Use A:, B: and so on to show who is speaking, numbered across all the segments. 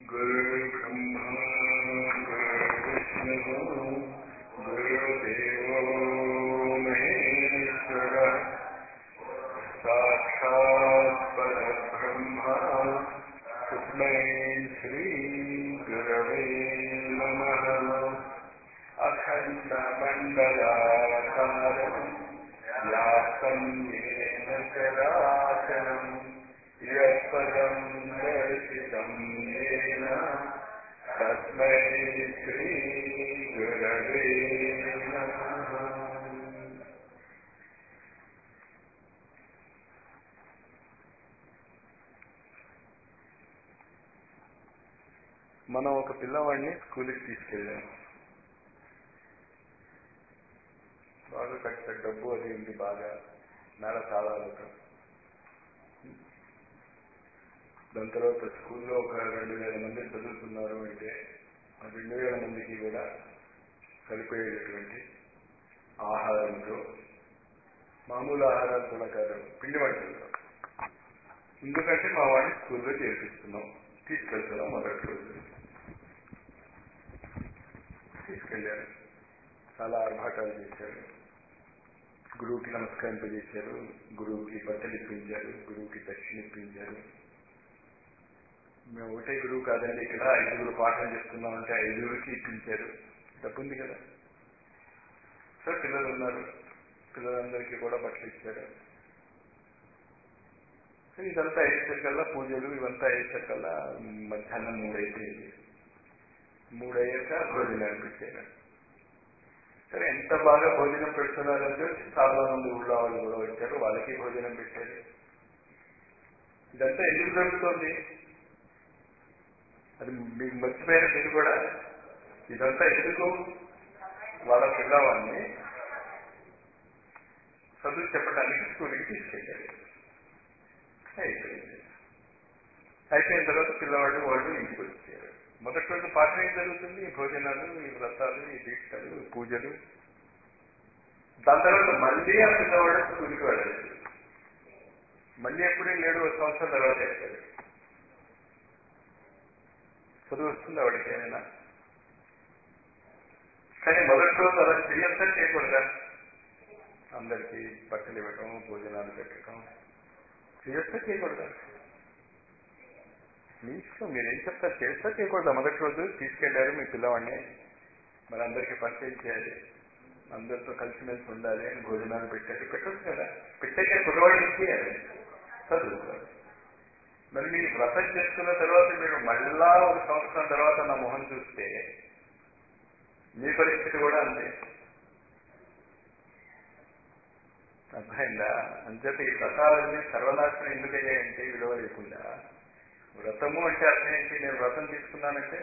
A: गुरुर्ब्रह्मा गुरुर्विष्णुः गुरुदेवो महेश्वरः साक्षात् परब्रह्मा तस्मै श्रीगुरवे नमः अखण्डमण्डलाकारम् व्याप्तं येन चराचरम् यत्पदं दर्शितं येन तस्मै श्रीगुरवे नमः మనం ఒక పిల్లవాడిని స్కూల్కి తీసుకెళ్ళాం బాగా కట్ట డబ్బు అది ఉంది బాగా నెల తాళాలతో దాని తర్వాత స్కూల్లో ఒక రెండు వేల మంది చదువుతున్నారు అంటే ఆ రెండు వేల మందికి కూడా సరిపోయేటటువంటి ఆహారంతో మామూలు ఆహారాలు కూడా కాదు పిండి వంటలతో ఎందుకంటే మా వాడిని స్కూల్లో చేర్పిస్తున్నాం తీసుకెళ్తున్నాం మొదటి రోజు తీసుకెళ్ళారు చాలా ఆర్భాటాలు చేశారు గురువుకి నమస్కరింపజేశారు గురువుకి బట్టలు ఇప్పించారు గురువుకి దక్షిణ ఇప్పించారు మేము ఒకటే గురువు కాదండి ఇక్కడ ఐదుగురు పాఠం చెప్తున్నామంటే ఐదుగురికి ఇప్పించారు డబ్బు ఉంది కదా సార్ పిల్లలు ఉన్నారు పిల్లలందరికీ కూడా బట్టలు ఇచ్చారు సో ఇదంతా అయ్యేసరికల్లా పూజలు ఇవంతా అయ్యేసరికల్లా మధ్యాహ్నం మూడు అయిపోయింది మూడు అయ్యాక భోజనాలు పెట్టారు సరే ఎంత బాగా భోజనం పెడుతున్నారంటే చాలా మంది ఊళ్ళో వాళ్ళు కూడా వచ్చారు వాళ్ళకి భోజనం పెట్టారు ఇదంతా ఎందుకు జరుగుతోంది అది మీకు మర్చిపోయిన మీరు కూడా ఇదంతా ఎందుకు వాళ్ళ పిల్లవాడిని చదువు చెప్పడానికి స్కూల్కి తీసుకెళ్ళారు అయిపోయింది అయిపోయిన తర్వాత పిల్లవాడు వాళ్ళు ఇంటికి వచ్చారు మొదటి రోజు పాఠం ఏం జరుగుతుంది ఈ భోజనాలు ఈ వ్రతాలు ఈ దీక్షలు ఈ పూజలు దాని తర్వాత మళ్ళీ ఆ పిల్లవాడు స్కూల్కి వెళ్ళలేదు మళ్ళీ ఎప్పుడే లేడు ఒక సంవత్సరం తర్వాత వేస్తాడు చదువు వస్తుంది ఆవిడకి ఏమైనా కానీ మొదటి రోజు అలా చెయ్యంతా చేయకూడదా అందరికీ బట్టలు ఇవ్వటం భోజనాలు పెట్టడం చేయొస్తా చేయకూడదా మీ ఇష్టం మీరేం చెప్తారు చేస్తా చేయకూడదా మొదటి రోజు తీసుకెళ్లారు మీ పిల్లవాడిని మరి అందరికీ పరిచయం చేయాలి అందరితో కలిసిమెలిసి ఉండాలి అని భోజనాలు పెట్టారు పెట్టచ్చు కదా పెట్టాక కుర్రవాడిని ఇచ్చేయాలి చదువుతారు మరి మీరు వ్రతం చేసుకున్న తర్వాత మీరు మళ్ళా ఒక సంవత్సరం తర్వాత నా మొహం చూస్తే మీ పరిస్థితి కూడా అంతే అర్థమైందా అంచేత ఈ వ్రతాలన్నీ సర్వనాశనం ఎందుకయ్యాయంటే విలువ లేకుండా వ్రతము అంటే అర్థం ఏంటి నేను వ్రతం తీసుకున్నానంటే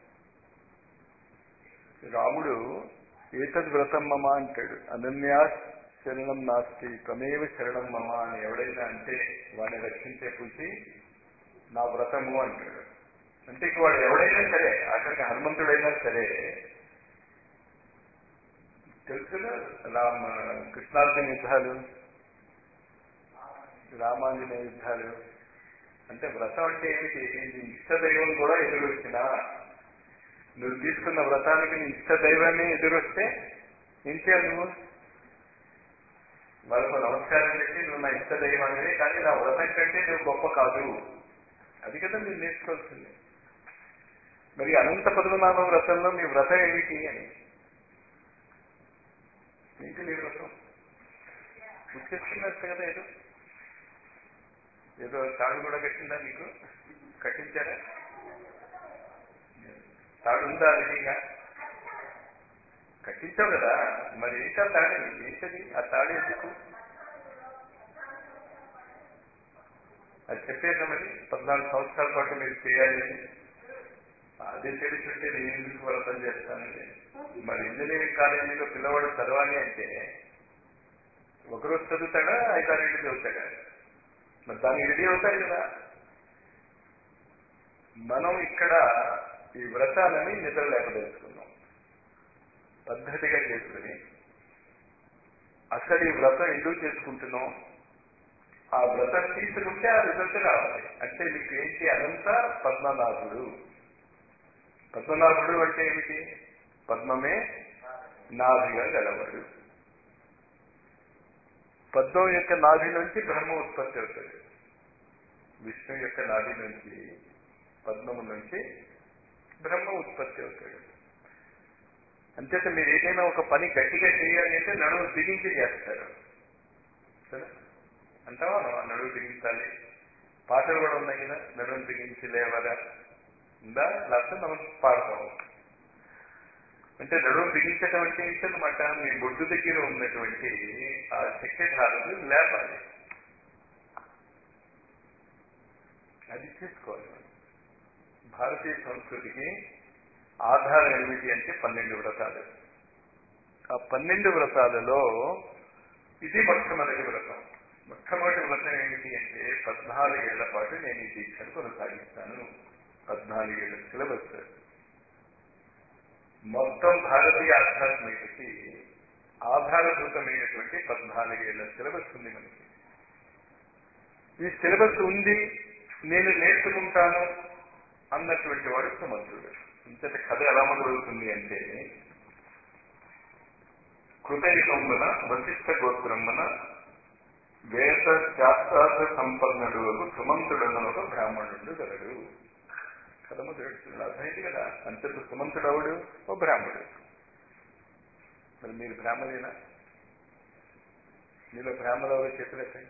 A: రాముడు ఏతద్ వ్రతం మమ అంటాడు అనన్యా శరణం నాస్తి త్వమేవ శరణం మమ అని ఎవడైనా అంటే వాడిని రక్షించే పూచి నా వ్రతము అంటాడు అంటే ఇక వాడు ఎవడైనా సరే అక్కడికి హనుమంతుడైనా సరే తెలుసు కదా రామ కృష్ణార్జున యుద్ధాలు రామాంజనేయ యుద్ధాలు అంటే వ్రతం అంటే ఏమిటి నీ ఇష్టదైవం కూడా ఎదురొచ్చినా నువ్వు తీసుకున్న వ్రతానికి నీ ఇష్టదైవమే ఎదురొస్తే ఏం చేయాలి నువ్వు వాళ్ళకు నమస్కారం పెట్టి నువ్వు నా ఇష్టదైవానివే కానీ నా వ్రతం కంటే నువ్వు గొప్ప కాదు అది కదా మీరు నేర్చుకోవాల్సింది మరి అనంత పద్మనాభ వ్రతంలో మీ వ్రతం ఏమిటి అని ఏంటి నీ వ్రతం గుర్తిస్తున్నట్టు కదా ఏదో ఏదో తాడు కూడా కట్టిందా మీకు కట్టించారా తాడు ఉందా రెడీగా కట్టించావు కదా మరి ఏంటా తాడు ఏంటది ఆ తాడు ఎందుకు అది చెప్పేదా మరి పద్నాలుగు సంవత్సరాల పాటు మీరు చేయాలి అదే తెలిసింటే నేను ఎందుకు వ్రతం చేస్తానండి మరి ఇంజనీరింగ్ కాలేజీలో పిల్లవాడు చదవాలి అంటే ఒకరోజు చదువుతాడా ఐదారేళ్ళు చదువుతాడా మరి దానికి రెడీ అవుతాడు కదా మనం ఇక్కడ ఈ వ్రతాలని నిద్ర లేపదలుచుకున్నాం పద్ధతిగా చేసుకుని అసలు ఈ వ్రతం ఎందుకు చేసుకుంటున్నాం ఆ వ్రతం తీసుకుంటే ఆ రిజల్ట్ రావాలి అంటే మీకు ఏంటి అనంత పద్మనాభుడు పద్మనాభుడు అంటే ఏమిటి పద్మమే నాభిగా గలవాడు పద్మం యొక్క నాభి నుంచి బ్రహ్మ ఉత్పత్తి అవుతాడు విష్ణు యొక్క నాభి నుంచి పద్మము నుంచి బ్రహ్మ ఉత్పత్తి అవుతాడు అంచేత మీరు ఏదైనా ఒక పని గట్టిగా చేయాలి అంటే నడుము బిగించి చేస్తారు సరే అంటావా నువ్వు ఆ నడువు బిగించాలి పాటలు కూడా ఉన్నాయి కదా నడుము బిగించి లేవరా ఉందా లేకపోతే మనం పాడతాము అంటే నడుము బిగించడం అంటే ఏంటన్నమాట మీ బొడ్డు దగ్గర ఉన్నటువంటి ఆ చక్రధారలు లేపాలి అది చేసుకోవాలి భారతీయ సంస్కృతికి ఆధారం ఏమిటి అంటే పన్నెండు వ్రతాలు ఆ పన్నెండు వ్రతాలలో ఇది మొట్టమొదటి వ్రతం మొట్టమొదటి వ్రతం ఏమిటి అంటే పద్నాలుగేళ్ల పాటు నేను ఈ దీక్షను కొనసాగిస్తాను పద్నాలుగేళ్ల సిలబస్ మొత్తం భారతీయ ఆధ్యాత్మికకి ఆధారభూతమైనటువంటి పద్నాలుగేళ్ల సిలబస్ ఉంది మనకి ఈ సిలబస్ ఉంది నేను నేర్చుకుంటాను అన్నటువంటి వాడు సుమంత్రుడు ఇంతటి కథ ఎలా మొదలవుతుంది అంటే కృతయుగమున వశిష్ఠ గోత్రమున వేద శాస్త్రార్థ సంపన్నుడు సుమంతుడన్న ఒక బ్రాహ్మణుడు గలడు కథ మొదలెడుతుంది అర్థమైంది కదా అంతటి సుమంతుడు అవడు ఓ బ్రాహ్మణుడు మరి మీరు బ్రాహ్మణేనా మీలో బ్రాహ్మణులు ఎవరో చేతులెట్టండి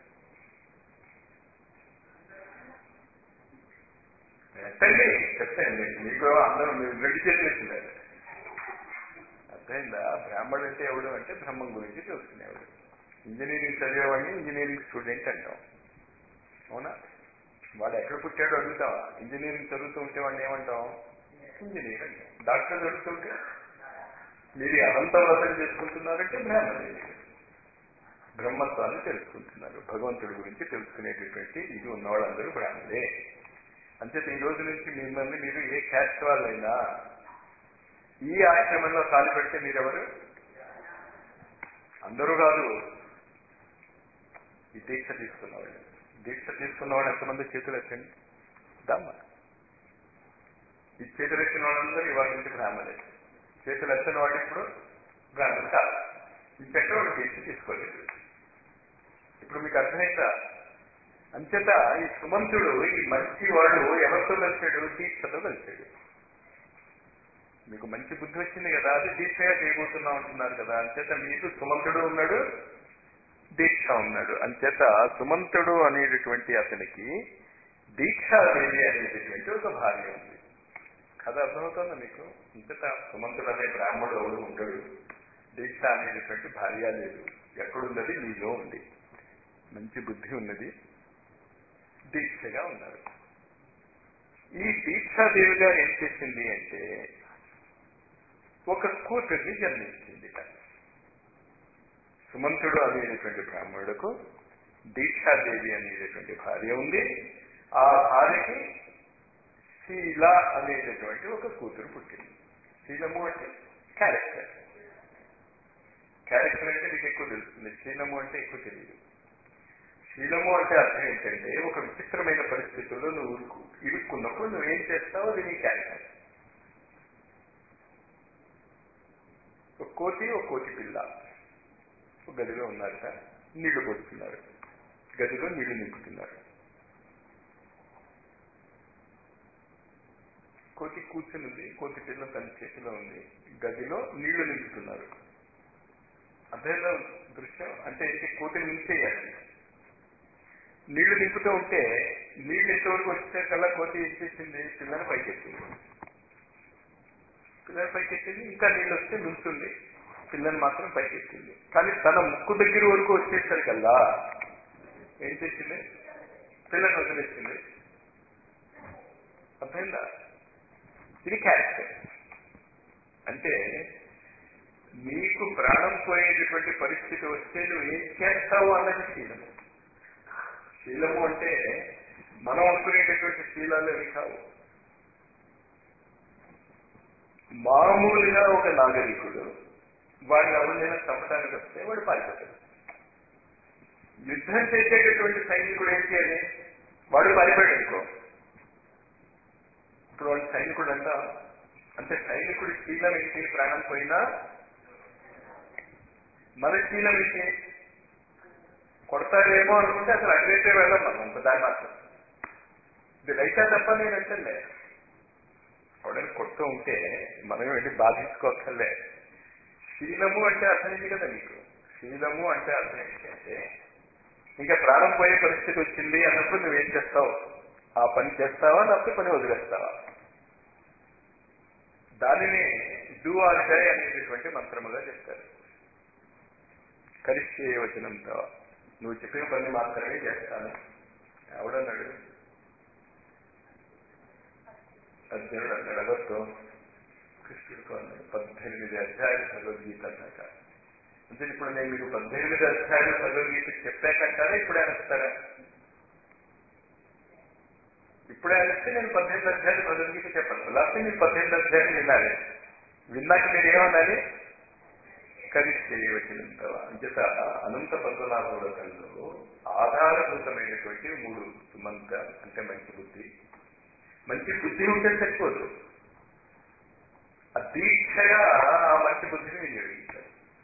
A: ఎట్టండి చెప్పండి మీకు అందరూ మీరు రెడ్డి చేసేస్తున్నారు అర్థమైందా బ్రాహ్మణుడు అంటే ఎవడు అంటే బ్రహ్మం గురించి తెలుసుకునేవాడు ఇంజనీరింగ్ చదివేవాడిని ఇంజనీరింగ్ స్టూడెంట్ అంటాం అవునా వాడు ఎక్కడ పుట్టాడో అడుగుతావా ఇంజనీరింగ్ చదువుతూ ఉంటే వాడిని ఏమంటాం ఇంజనీర్ అంటాం డాక్టర్ చదువుతుంటే మీరు అనంత వ్రతం చేసుకుంటున్నారంటే బ్రాహ్మణుడు బ్రహ్మత్వాన్ని తెలుసుకుంటున్నారు భగవంతుడి గురించి తెలుసుకునేటటువంటి ఇది ఉన్నవాళ్ళందరూ బ్రాహ్మణులే అంచేత ఈ రోజు నుంచి మిమ్మల్ని మీరు ఏ క్యాస్ట్ వాళ్ళైనా ఈ ఆశ్రమంలో కాలు పెడితే మీరెవరు అందరూ కాదు ఈ దీక్ష తీసుకున్నవాళ్ళు దీక్ష తీసుకున్నవాళ్ళు ఎంతమంది చేతులు ఎత్తండి దమ్మ ఈ చేతులు ఎత్తిన వాళ్ళందరూ ఇవాళ నుంచి బ్రాహ్మణే చేతులు ఎత్తిన వాడు ఇప్పుడు బ్రాహ్మణ్ కాదు ఈ పెట్టవాడు దీక్ష తీసుకోలేదు ఇప్పుడు మీకు అర్థమైందా అంచేత ఈ సుమంతుడు ఈ మంచి వాడు ఎవరితో కలిసాడు దీక్షతో కలిసాడు మీకు మంచి బుద్ధి వచ్చింది కదా అది దీక్షగా చేయబోతున్నాం అంటున్నారు కదా అంచేత మీకు సుమంతుడు ఉన్నాడు దీక్ష ఉన్నాడు అంచేత సుమంతుడు అనేటటువంటి అతనికి దీక్షాదేవి అనేటటువంటి ఒక భార్య ఉంది కథ అర్థమవుతుందా మీకు అంతటా సుమంతుడు అనే బ్రాహ్మణుడు ఎవడు ఉంటాడు దీక్ష అనేటటువంటి భార్య లేదు ఎక్కడున్నది మీలో ఉంది మంచి బుద్ధి ఉన్నది దీక్షగా ఉన్నారు ఈ దీక్షాదేవి గారు ఏం చేసింది అంటే ఒక కూతుర్ని జన్మించింది సుమంతుడు అనేటటువంటి బ్రాహ్మణుడుకు దీక్షాదేవి అనేటటువంటి భార్య ఉంది ఆ భార్యకి శీల అనేటటువంటి ఒక కూతురు పుట్టింది శీలము అంటే క్యారెక్టర్ క్యారెక్టర్ అంటే మీకు ఎక్కువ తెలుస్తుంది శీలము అంటే ఎక్కువ తెలియదు శీలము అంటే అర్థం ఏంటంటే ఒక విచిత్రమైన పరిస్థితుల్లో నువ్వు ఇరుక్కున్నప్పుడు నువ్వేం చేస్తావు అది నీ క్యారెక్టర్ ఒక కోతి ఒక కోతి పిల్ల ఒక గదిలో ఉన్నారట నీళ్లు పోస్తున్నారు గదిలో నీళ్లు నింపుతున్నారు కోతి కూర్చునుంది కోతి పిల్ల తన చేతిలో ఉంది గదిలో నీళ్లు నింపుతున్నారు అర్థంలో దృశ్యం అంటే ఏంటి కోతిని నింపేయాలి నీళ్లు నింపుతూ ఉంటే నీళ్లు ఎంతవరకు వచ్చే కల్లా కోతి ఏం చేసింది పిల్లని పైకెత్తింది పిల్లని పైకెత్తింది ఇంకా నీళ్ళు వస్తే నుంచుంది పిల్లని మాత్రం పైకెత్తింది కానీ తన ముక్కు దగ్గర వరకు వచ్చేసరికల్లా ఏం చేసింది పిల్లని వదిలేసింది అర్థమైందా ఇది క్యారెక్టర్ అంటే నీకు ప్రాణం పోయేటటువంటి పరిస్థితి వస్తే నువ్వు ఏం చేస్తావు అన్నది శీలము శీలము అంటే మనం అనుకునేటటువంటి శీలాలు అవి కావు మామూలుగా ఒక నాగరికుడు వాడిని ఎవరినైనా చంపడానికి వస్తే వాడు పారిపోతాడు యుద్ధం చేసేటటువంటి సైనికుడు ఏం చేయాలి వాడు పారిపోయాడు అనుకో ఇప్పుడు వాడు సైనికుడు అంట అంటే సైనికుడి శీలం ఏంటి ప్రాణం పోయినా మన శీలం ఏంటి కొడతారేమో అనుకుంటే అసలు అటువైతే వెళ్ళం మనం ఇంత దాని మాత్రం ఇది రైతా తప్ప నేను అంటే ఎవడని కొడుతూ ఉంటే మనం వెళ్ళి బాధించుకోవక్కర్లే శీలము అంటే అర్థం ఏంటి కదా నీకు శీలము అంటే అర్థం ఏంటంటే ఇంకా ప్రాణం పోయే పరిస్థితి వచ్చింది అన్నప్పుడు నువ్వేం చేస్తావు ఆ పని చేస్తావా లేకపోతే పని వదిలేస్తావా దానిని డూ ఆర్ డై అనేటటువంటి మంత్రముగా చెప్తారు కరిష్యే వచనంతో నువ్వు చెప్పిన పని మాత్రమే చేస్తాను ఎవడన్నాడు అర్జునుడు అన్నాడు ఎవరితో కృష్ణుడితో అన్నాడు పద్దెనిమిది అధ్యాయులు భగవద్గీత అన్నాక అంటే ఇప్పుడు నేను మీకు పద్దెనిమిది అధ్యాయులు భగవద్గీత చెప్పాకంటారా ఇప్పుడే అనిస్తారా ఇప్పుడే అనిస్తే నేను పద్దెనిమిది అధ్యాయులు భగవద్గీత చెప్పాను లేకపోతే మీరు పద్దెనిమిది అధ్యాయులు వినాలి విన్నాక మీరు ఏమనాలి కరిష్టే వచ్చినంత అంచేత అనంత పద్మనాభులలో ఆధారభూతమైనటువంటి మూడు మంత్రాలు అంటే మంచి బుద్ధి మంచి బుద్ధి ఉంటే సరిపోదు ఆ దీక్షగా ఆ మంచి బుద్ధిని వినియోగించాలి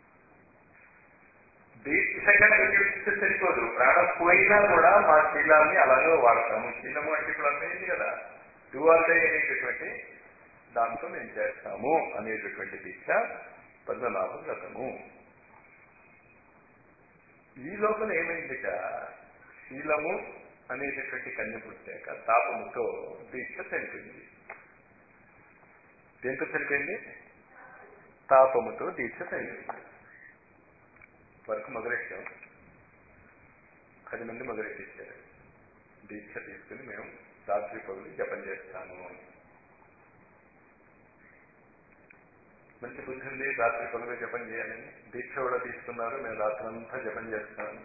A: దీక్షగా వినియోగిస్తే సరిపోదు ప్రాణం పోయినా కూడా మా శీలాన్ని అలాగే వాడతాము శీలము అంటే ఇప్పుడు అర్థమైంది కదా డువాల్డే అనేటటువంటి దాంతో మేము చేస్తాము అనేటటువంటి దీక్ష పద్మనాభ వ్రతము ఈ లోపల ఏమైందిట శీలము అనేటటువంటి కన్య పుట్టాక తాపముతో దీక్ష చనిపోయింది దేంతో చనిపోయింది తాపముతో దీక్ష చనిపోయింది వరకు మొదలెట్టాం పది మంది మొదలెట్టించారు దీక్ష తీసుకుని మేము రాత్రి పగులు జపం చేస్తాము అని మంచి బుద్ధి ఉంది రాత్రి పగులు జపం చేయాలని దీక్ష కూడా తీసుకున్నారు మేము రాత్రి అంతా జపం చేస్తాము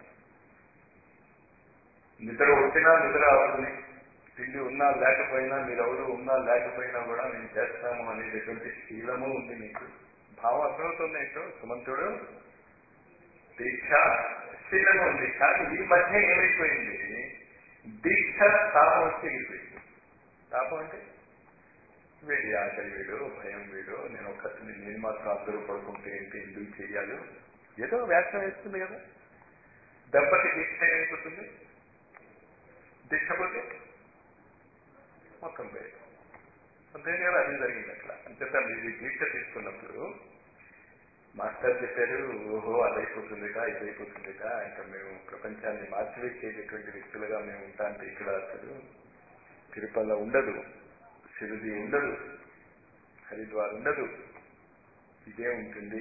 A: నిద్ర వచ్చినా నిద్ర అవుతుంది తిండి ఉన్నా లేకపోయినా మీరెవరు ఉన్నా లేకపోయినా కూడా మేము చేస్తాము అనేటటువంటి శీలము ఉంది మీకు భావం అర్థమవుతుంది ఏంటో సుమంతుడు దీక్ష శీలము ఉంది కానీ ఈ మధ్య ఏమైపోయింది దీక్ష తాపం వచ్చి ఎగిరిపోయింది తాపం అంటే వీడి ఆకలి వీడు భయం వీడు నేను ఒక్కరిని నేను మాత్రం అందరూ పడుకుంటే ఏంటి ఎందుకు చేయాలి ఏదో వ్యాఖ్య వేస్తుంది కదా దెబ్బకి దీక్ష ఏమైపోతుంది దీక్ష పోతే మొత్తం పోయి అంతే కదా అది జరిగింది అట్లా అంతేత మీరు దీక్ష తీసుకున్నప్పుడు మాస్టర్ చెప్పారు ఓహో అదైపోతుందిగా ఇదైపోతుందిగా ఇంకా మేము ప్రపంచాన్ని మార్చివేసేటటువంటి వ్యక్తులుగా మేము ఉంటా అంటే ఇక్కడ అసలు తిరుపతిలో ఉండదు షిరిడి ఉండదు హరిద్వార్ ఉండదు ఇదే ఉంటుంది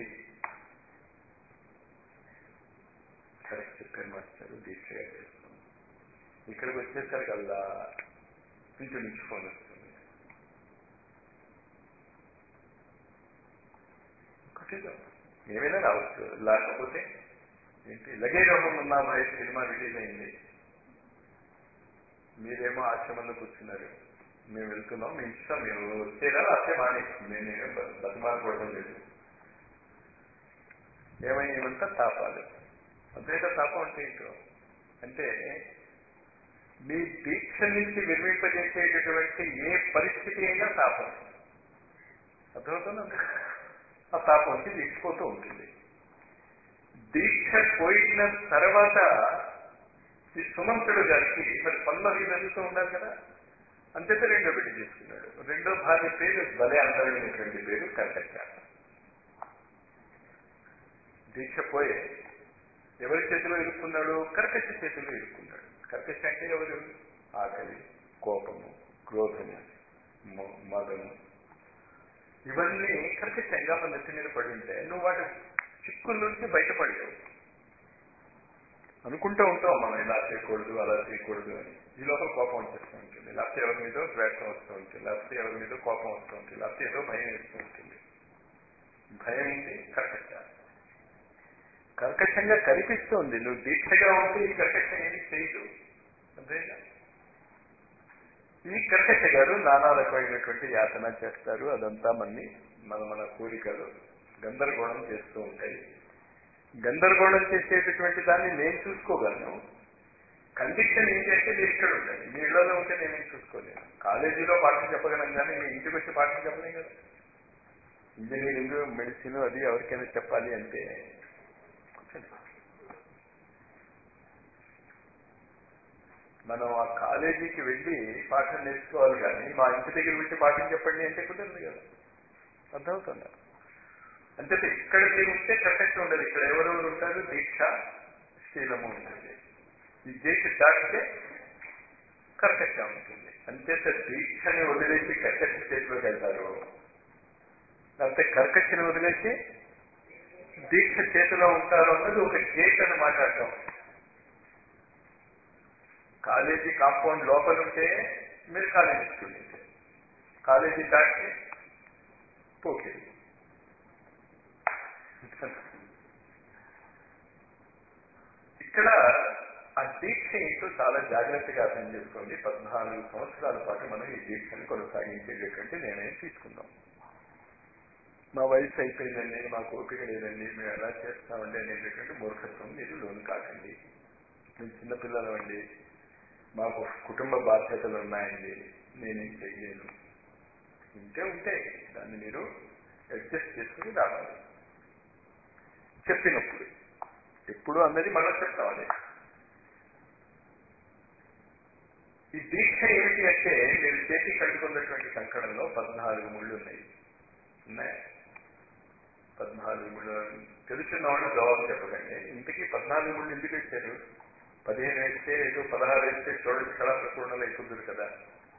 A: కరెక్ట్ చెప్పారు మాస్టర్ దీక్షగా చేస్తాం ఇక్కడికి వచ్చేసరికల్లా ఇంటి నుంచి ఫోన్ వస్తుంది ఒకటిగా ఏమైనా రావచ్చు లేకపోతే ఏంటి లగే రోగం ఉన్న అమ్మాయి సినిమా రిలీజ్ అయింది మీరేమో ఆశ్రమంలో కూర్చున్నారు మేము వెళ్తున్నాం మీ ఇష్టం మేము వచ్చేదా అట్టే మానేస్తుంది నేనేం బతిమాలకూడడం లేదు ఏమైనా తాపాలు అద్వైత తాపం అంటే ఏంటో అంటే మీ దీక్ష నుంచి నిర్మింపజేసేటటువంటి ఏ పరిస్థితి అయినా తాపం అర్థమవుతుందా ఆ తాపం వచ్చి దీక్షపోతూ ఉంటుంది దీక్ష పోయిన తర్వాత ఈ సుమంతుడు గారికి మరి పనులు జరుగుతూ ఉండాలి కదా అంతేత రెండో బిడ్డ చేసుకున్నాడు రెండో భార్య పేరు భలే అందమైనటువంటి పేరు కర్కశ దీక్ష పోయే ఎవరి చేతిలో ఇరుక్కున్నాడు కర్కశ చేతిలో ఇరుక్కున్నాడు కర్కశ అంటే ఎవరు ఆకలి కోపము క్రోధము మదము ఇవన్నీ కర్కశంగా మన నెత్తి మీద పడి ఉంటే నువ్వు వాటి చిక్కుల నుంచి బయటపడలేవు అనుకుంటూ ఉంటాం మనం ఇలా చేయకూడదు అలా చేయకూడదు అని ఈ లోపల కోపం వచ్చేస్తూ ఉంటుంది లేకపోతే ఎవరి మీద ద్వేషం వస్తూ ఉంటుంది లేకపోతే ఎవరి మీద కోపం వస్తూ ఉంటుంది లేకపోతే ఏదో భయం వేస్తూ ఉంటుంది భయం ఏంటి కర్కశ కర్కశంగా కనిపిస్తుంది నువ్వు దీక్షగా ఉంటే ఈ కర్కశం ఏమి చేయదు అంతేగా ఈ కర్కశ గారు నానా రకమైనటువంటి యాతన చేస్తారు అదంతా మన్ని మన మన కోరికలు గందరగోళం చేస్తూ ఉంటాయి గందరగోళం చేసేటటువంటి దాన్ని నేను చూసుకోగలను కండిషన్ ఏంటంటే మీరు ఇక్కడ ఉండాలి మీ ఇళ్లలో ఉంటే నేనేం చూసుకోలేను కాలేజీలో పాఠం చెప్పగలను కానీ మీ ఇంటికి వచ్చి పాఠం చెప్పలేం కదా ఇంజనీరింగ్ మెడిసిన్ అది ఎవరికైనా చెప్పాలి అంటే మనం ఆ కాలేజీకి వెళ్ళి పాఠం నేర్చుకోవాలి కానీ మా ఇంటి దగ్గర పెట్టి పాఠం చెప్పండి అంటే కుదరదు కదా అర్థమవుతుందా అంటే ఇక్కడ మీరు ఉంటే కరెక్ట్ ఉండదు ఇక్కడ ఎవరెవరు ఉంటారు దీక్ష శీలము ఉంటుంది ఈ దీక్ష దాటితే కర్కశ ఉంటుంది అంచేత దీక్షని వదిలేసి కర్కశ చేతిలోకి వెళ్తారు లేకపోతే కర్కశని వదిలేసి దీక్ష చేతిలో ఉంటారు అన్నది ఒక గేట్ అని మాట్లాడటం కాలేజీ కాంపౌండ్ లోపల ఉంటే మీరు కాలేజీ స్టూడెంట్ కాలేజీ దాటితే పోకేది ఇక్కడ ఆ దీక్ష ఏంటో చాలా జాగ్రత్తగా అర్థం చేసుకోండి పద్నాలుగు సంవత్సరాల పాటు మనం ఈ దీక్షను కొనసాగించేటటువంటి నిర్ణయం తీసుకుందాం మా వయసు అయిపోయిందండి మాకు ఓపిక లేదండి మేము ఎలా చేస్తామండి అనేటటువంటి మూర్ఖత్వం మీరు లోను కాకండి మేము చిన్నపిల్లలు అండి మాకు కుటుంబ బాధ్యతలు ఉన్నాయండి నేనేం చెయ్యలేను ఉంటే ఉంటాయి దాన్ని మీరు అడ్జస్ట్ చేసుకుని రావాలి చెప్పినప్పుడు ఎప్పుడు అన్నది మనం చెప్తామని ఈ దీక్ష ఏమిటి అంటే మీరు చేతి కట్టుకున్నటువంటి కంకణంలో పద్నాలుగు ముళ్ళు ఉన్నాయి ఉన్నాయా పద్నాలుగు ముళ్ళు తెలుసున్న వాళ్ళు జవాబు చెప్పకండి ఇంతకీ పద్నాలుగు ముళ్ళు ఎందుకు వేశారు పదిహేను వేస్తే ఏదో పదహారు వేస్తే షోడశ కళా ప్రపూర్ణలు అయిపోతుంది కదా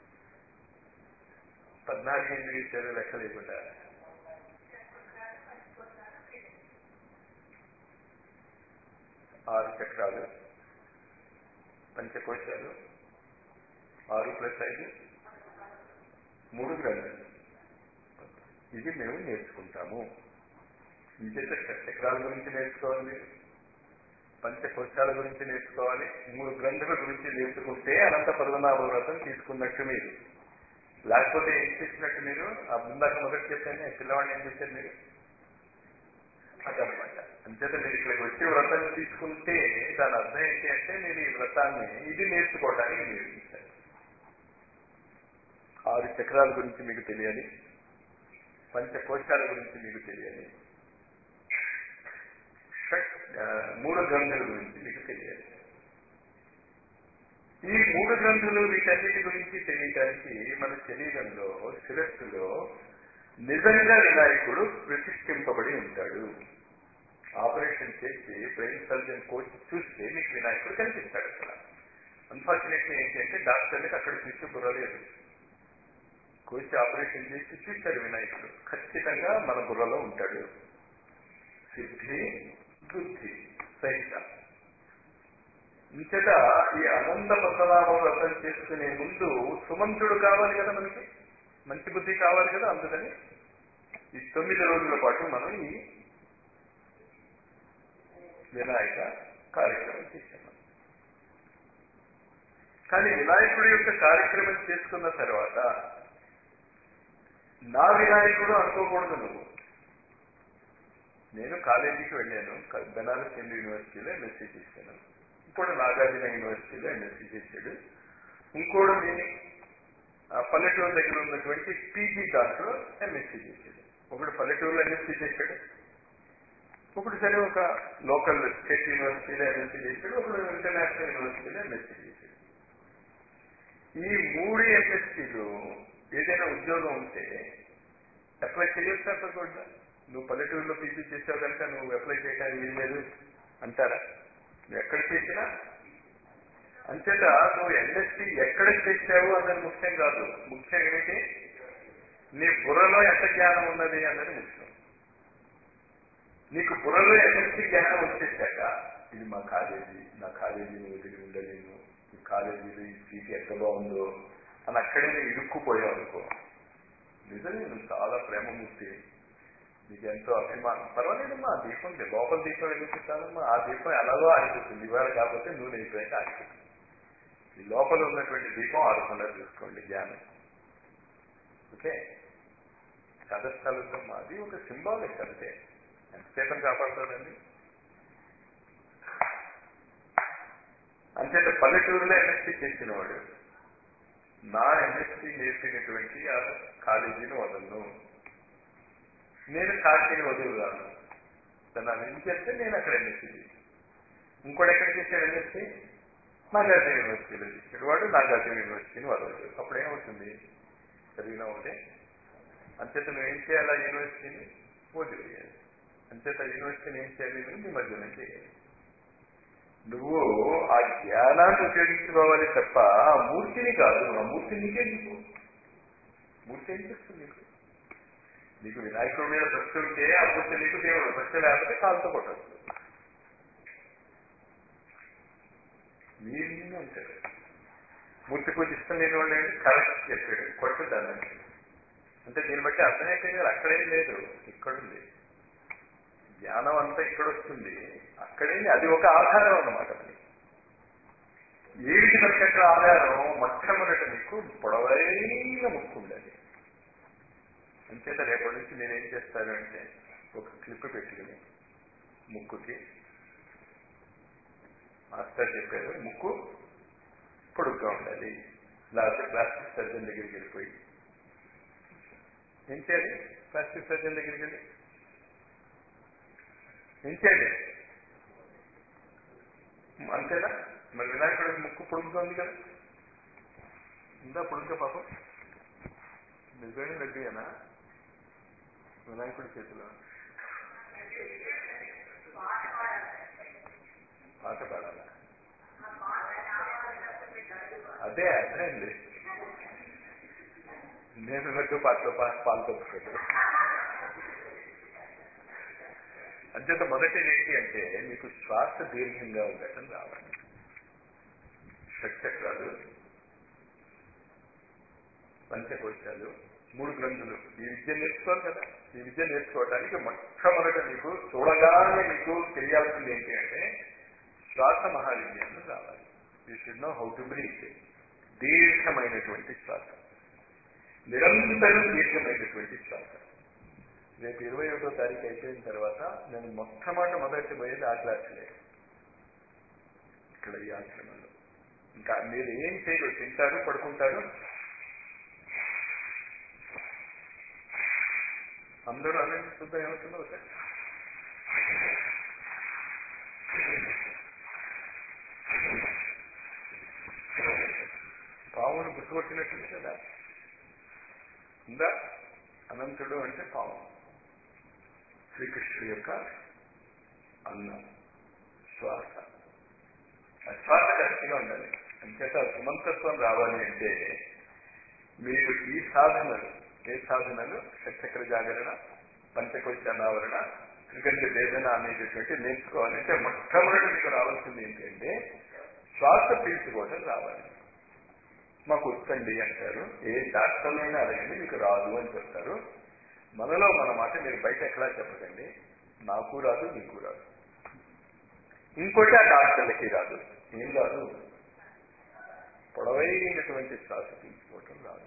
A: పద్నాలుగు ఎందుకు ఇచ్చారు లెక్క లేకుండా ఆరు చక్రాలు పంచకోశాలు ఆరు ప్లస్ ఐదు మూడు గ్రంథాలు ఇది మేము నేర్చుకుంటాము ఇంకేత చక్రాల గురించి నేర్చుకోవాలి పంచకోశాల గురించి నేర్చుకోవాలి మూడు గ్రంథుల గురించి నేర్చుకుంటే అనంత పద్మనాభ వ్రతం తీసుకున్నట్టు మీరు లేకపోతే ఏం చేసినట్టు మీరు ఆ ముందాక మొదటి చెప్పాను పిల్లవాడిని ఏం చేశారు మీరు అదనమాట అంచేత మీరు ఇక్కడికి వచ్చి వ్రతం తీసుకుంటే దాని అర్థం ఏంటి అంటే మీరు ఈ వ్రతాన్ని ఇది నేర్చుకోవడానికి నేర్పించారు ఆరు చక్రాల గురించి మీకు తెలియాలి పంచకోశాల గురించి మీకు తెలియాలి మూడు గ్రంథుల గురించి మీకు తెలియాలి ఈ మూడు గ్రంథులు వీటన్నిటి గురించి తెలియటానికి మన శరీరంలో శిరస్సులో నిజంగా వినాయకుడు ప్రతిష్ఠింపబడి ఉంటాడు ఆపరేషన్ చేసి బ్రెయిన్ సర్జన్ కోచ్ చూస్తే మీకు వినాయకుడు కనిపిస్తాడు అక్కడ అన్ఫార్చునేట్లీ ఏంటంటే డాక్టర్లకు అక్కడ చూసి బుర్రలేదు కోచ్ ఆపరేషన్ చేసి చూశాడు వినాయకుడు ఖచ్చితంగా మన బుర్రలో ఉంటాడు సిద్ధి బుద్ధి సహిత ఇంతట ఈ అనంత పద్మనాభం వ్రతం చేసుకునే ముందు సుమంతుడు కావాలి కదా మనకి మంచి బుద్ధి కావాలి కదా అందుకని ఈ తొమ్మిది రోజుల పాటు మనం ఈ వినాయక కార్యక్రమం చేసాము కానీ వినాయకుడి యొక్క కార్యక్రమం చేసుకున్న తర్వాత నా వినాయకుడు అనుకోకూడదు నువ్వు నేను కాలేజీకి వెళ్ళాను బెనారస్ హిందూ యూనివర్సిటీలో ఎంఎస్సీ చేశాను ఇంకోటి నాగార్జున యూనివర్సిటీలో ఎంఎస్సీ చేశాడు ఇంకోటి నేను పల్లెటూరు దగ్గర ఉన్నటువంటి పీజీ దాంట్లో ఎంఎస్సీ చేశాడు ఒకడు పల్లెటూరులో ఎంఎస్సీ చేశాడు ఒకటి సరే ఒక లోకల్ స్టేట్ యూనివర్సిటీలో ఎంఎస్సీ చేశాడు ఒకడు ఇంటర్నేషనల్ యూనివర్సిటీలో ఎంఎస్సీ చేశాడు ఈ మూడు ఎంఎస్సీలు ఏదైనా ఉద్యోగం ఉంటే అప్లై చేయొచ్చు అప్పకూడదా నువ్వు పల్లెటూరులో పీజీ చేసావు కనుక నువ్వు అప్లై చేయడానికి వీల్లేదు అంటారా నువ్వు ఎక్కడ చేసినా అంతేత నువ్వు ఎంఎస్సీ ఎక్కడ చేసావు అన్నది ముఖ్యం కాదు ముఖ్యం ఏమిటి నీ బుర్రలో ఎంత జ్ఞానం ఉన్నది అన్నది ముఖ్యం నీకు బుర్రలో ఎంఎస్సీ జ్ఞానం వచ్చేసాక ఇది మా కాలేజీ నా కాలేజీని వదిలి ఉండలేను ఈ కాలేజీలో ఈ సీట్ ఎంత బాగుందో అని అక్కడే నువ్వు ఇరుక్కుపోయావు అనుకో నిజమే నువ్వు చాలా ప్రేమమూర్తి నీకు ఎంతో అభిమానం పర్వాలేదమ్మా ఆ దీపం లోపల దీపం వెలిగిస్తానమ్మా ఆ దీపం ఎలాగో ఆగిపోతుంది ఇవాళ కాకపోతే నూనె అయిపోయాక ఆగిపోతుంది ఈ లోపల ఉన్నటువంటి దీపం ఆడకుండా చూసుకోండి జ్ఞానం ఓకే చదస్థలుద్దాం అది ఒక సింబాలిక్ అంతే ఎంతసేపని కాపాడుతుందండి అంతేత పల్లెటూరులో ఎంఎస్సీ చేసినవాడు నా ఎంఎస్సీ నేర్పినటువంటి ఆ కాలేజీని వదలను నేను కాశీని వదులుగాను తను అది చేస్తే నేను అక్కడ ఎంఎస్సీ ఇంకోటి ఎక్కడ చేశాడు ఎంఎస్సీ నాగార్జున యూనివర్సిటీలో చేశాడు వాడు నాగార్జున యూనివర్సిటీని వదలదు అప్పుడు ఏమవుతుంది చదివినా ఒకటే అంచేత నువ్వు ఏం చేయాలి ఆ యూనివర్సిటీని వదిలేయాలి అంచేత యూనివర్సిటీని ఏం చేయాలి నువ్వు నిమజ్జనం చేయాలి నువ్వు ఆ జ్ఞానాన్ని ఉపయోగించుకోవాలి తప్ప ఆ మూర్తిని కాదు ఆ మూర్తి నీకే నీకు మూర్తి ఏం చేస్తుంది నీకు నీకు వినాయకుడి మీద భక్తి ఉంటే ఆ మూర్తి నీకు దేవుడు భక్తి లేకపోతే కాలుతో కొట్టచ్చు మీరు ఉంటారు మూర్తి పూజ ఇష్టం లేని వాళ్ళు కరెక్ట్ చెప్పాడు కొట్టుదాన్ని అంటే దీన్ని బట్టి అర్థమైపోయింది అక్కడేం లేదు ఇక్కడుంది జ్ఞానం అంతా ఇక్కడ వస్తుంది అక్కడే అది ఒక ఆధారం అన్నమాట అది ఏమిటి మనకి అక్కడ ఆధారం మొట్టమొదట మీకు పొడవైన ముక్కు ఉండాలి అంచేత రేపటి నుంచి నేనేం చేస్తాను అంటే ఒక క్లిప్ పెట్టుకుని ముక్కుకి మాస్టర్ చెప్పారు ముక్కు పొడుగ్గా ఉండాలి లేకపోతే ప్లాస్టిక్ సర్జన్ దగ్గరికి వెళ్ళిపోయి ఏం చేయాలి ప్లాస్టిక్ సర్జన్ దగ్గరికి వెళ్ళి ఏం చేయాలి అంతేనా మరి వినాయకుడికి ముక్కు పొడుగ్గా ఉంది కదా ఉందా పొడుగ్గా పాపం నిజమే లడ్డూయేనా వినాయకుడి చేతిలో పాట పాడాలా అదే అదే అండి నేను లడ్డు పాటలో పాలు తప్పుకోలేదు అంచేత మొదటి ఏంటి అంటే మీకు శ్వాస దీర్ఘంగా ఉండటం రావాలి షట్చక్రాలు పంచకోశాలు మూడు గ్రంథులు ఈ విద్య నేర్చుకోవాలి కదా ఈ విద్య నేర్చుకోవడానికి మొట్టమొదట మీకు చూడగానే మీకు తెలియాల్సింది ఏంటి అంటే శ్వాస మహావిజ్ఞానం రావాలి you should know how to breathe దీర్ఘమైనటువంటి శ్వాస నిరంతరం దీర్ఘమైనటువంటి శ్వాస రేపు ఇరవై ఒకటో తారీఖు అయిపోయిన తర్వాత నేను మొట్టమొదటి మొదటి పోయేది ఆ క్లాసులే ఇక్కడ ఈ ఆశ్రమంలో ఇంకా మీరు ఏం చేయరు తింటారు పడుకుంటారు అందరూ అనేది చూద్దాం ఏమవుతుందో ఒకసారి పావును గుర్తుకొచ్చినట్టుంది కదా ఉందా అనంతుడు అంటే పాము శ్రీకృష్ణుడి యొక్క అన్నం శ్వాస ఆ శ్వాస కరెక్ట్గా ఉండాలి అంచేత సుమంతత్వం రావాలి అంటే మీరు ఈ సాధనలు ఏ సాధనలు షట్చక్ర జాగరణ పంచకోశ అనావరణ త్రికంఠ వేదన అనేటటువంటి నేర్చుకోవాలంటే మొట్టమొదటి మీకు రావాల్సింది ఏంటంటే శ్వాస పీల్చుకోవడం రావాలి మాకు వచ్చండి అంటారు ఏ డాక్టర్లైనా అడగండి మీకు రాదు అని చెప్తారు మనలో మన మాట మీరు బయట ఎక్కడా చెప్పకండి నాకు రాదు నీకు రాదు ఇంకోటి ఆ డాక్టర్లకి రాదు ఏం రాదు పొడవైనటువంటి శ్వాస పీల్చుకోవటం రాదు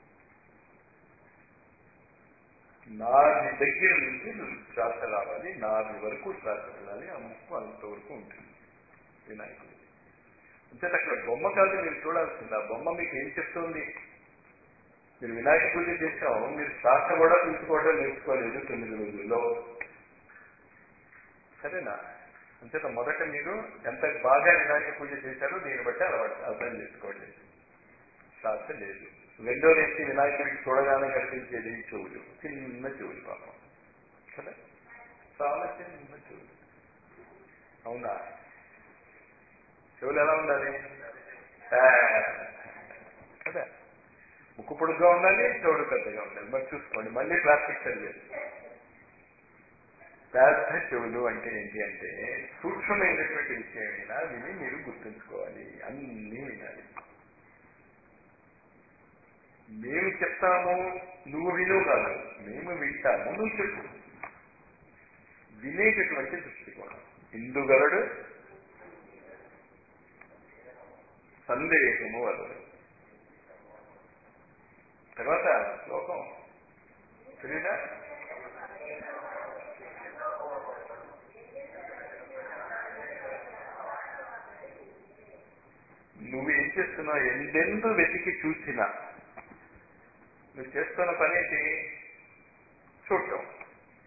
A: నాది దగ్గర నుంచి శ్వాస రావాలి నాది వరకు శ్వాస వెళ్ళాలి ఆ ముక్కు అంతవరకు ఉంటుంది వినాయకుడు అంటే అక్కడ బొమ్మ కాదు మీరు చూడాల్సింది ఆ బొమ్మ మీకు ఏం చెప్తుంది మీరు వినాయక పూజ చేసాం మీరు శ్వాస కూడా తీసుకోవడం నేర్చుకోలేదు తొమ్మిది రోజుల్లో సరేనా అంచేత మొదట మీరు ఎంత బాగా వినాయక పూజ చేశారో దీన్ని బట్టి అలవాటు అర్థం చేసుకోండి శ్వాస లేదు రెండోది ఏంటి వినాయకుడికి చూడగానే కనిపించేది చెవులు చిన్న చెవులు పాపం కదా చాలా చిన్న చెవులు అవునా చెవులు ఎలా ఉండాలి కదా ముక్కు పొడుగ్గా ఉండాలి చెవుడు పెద్దగా ఉండాలి మరి చూసుకోండి మళ్ళీ ప్లాస్టిక్ సర్జరీ పెద్ద చెవులు అంటే ఏంటి అంటే సూక్ష్మమైనటువంటి విషయమైనా విని మీరు గుర్తుంచుకోవాలి అన్నీ వినాలి మేము చెప్తాము నువ్వు విను కాదు మేము వింటాము నువ్వు చెప్పు వినేటటువంటి దృష్టికోణం ఇందుగలడు సందేహము వలదు తర్వాత శ్లోకం తెలియదా నువ్వు ఏం చేస్తున్నావు ఎందెందు వెతికి చూసినా నువ్వు చేస్తున్న పని ఏంటి చూడటం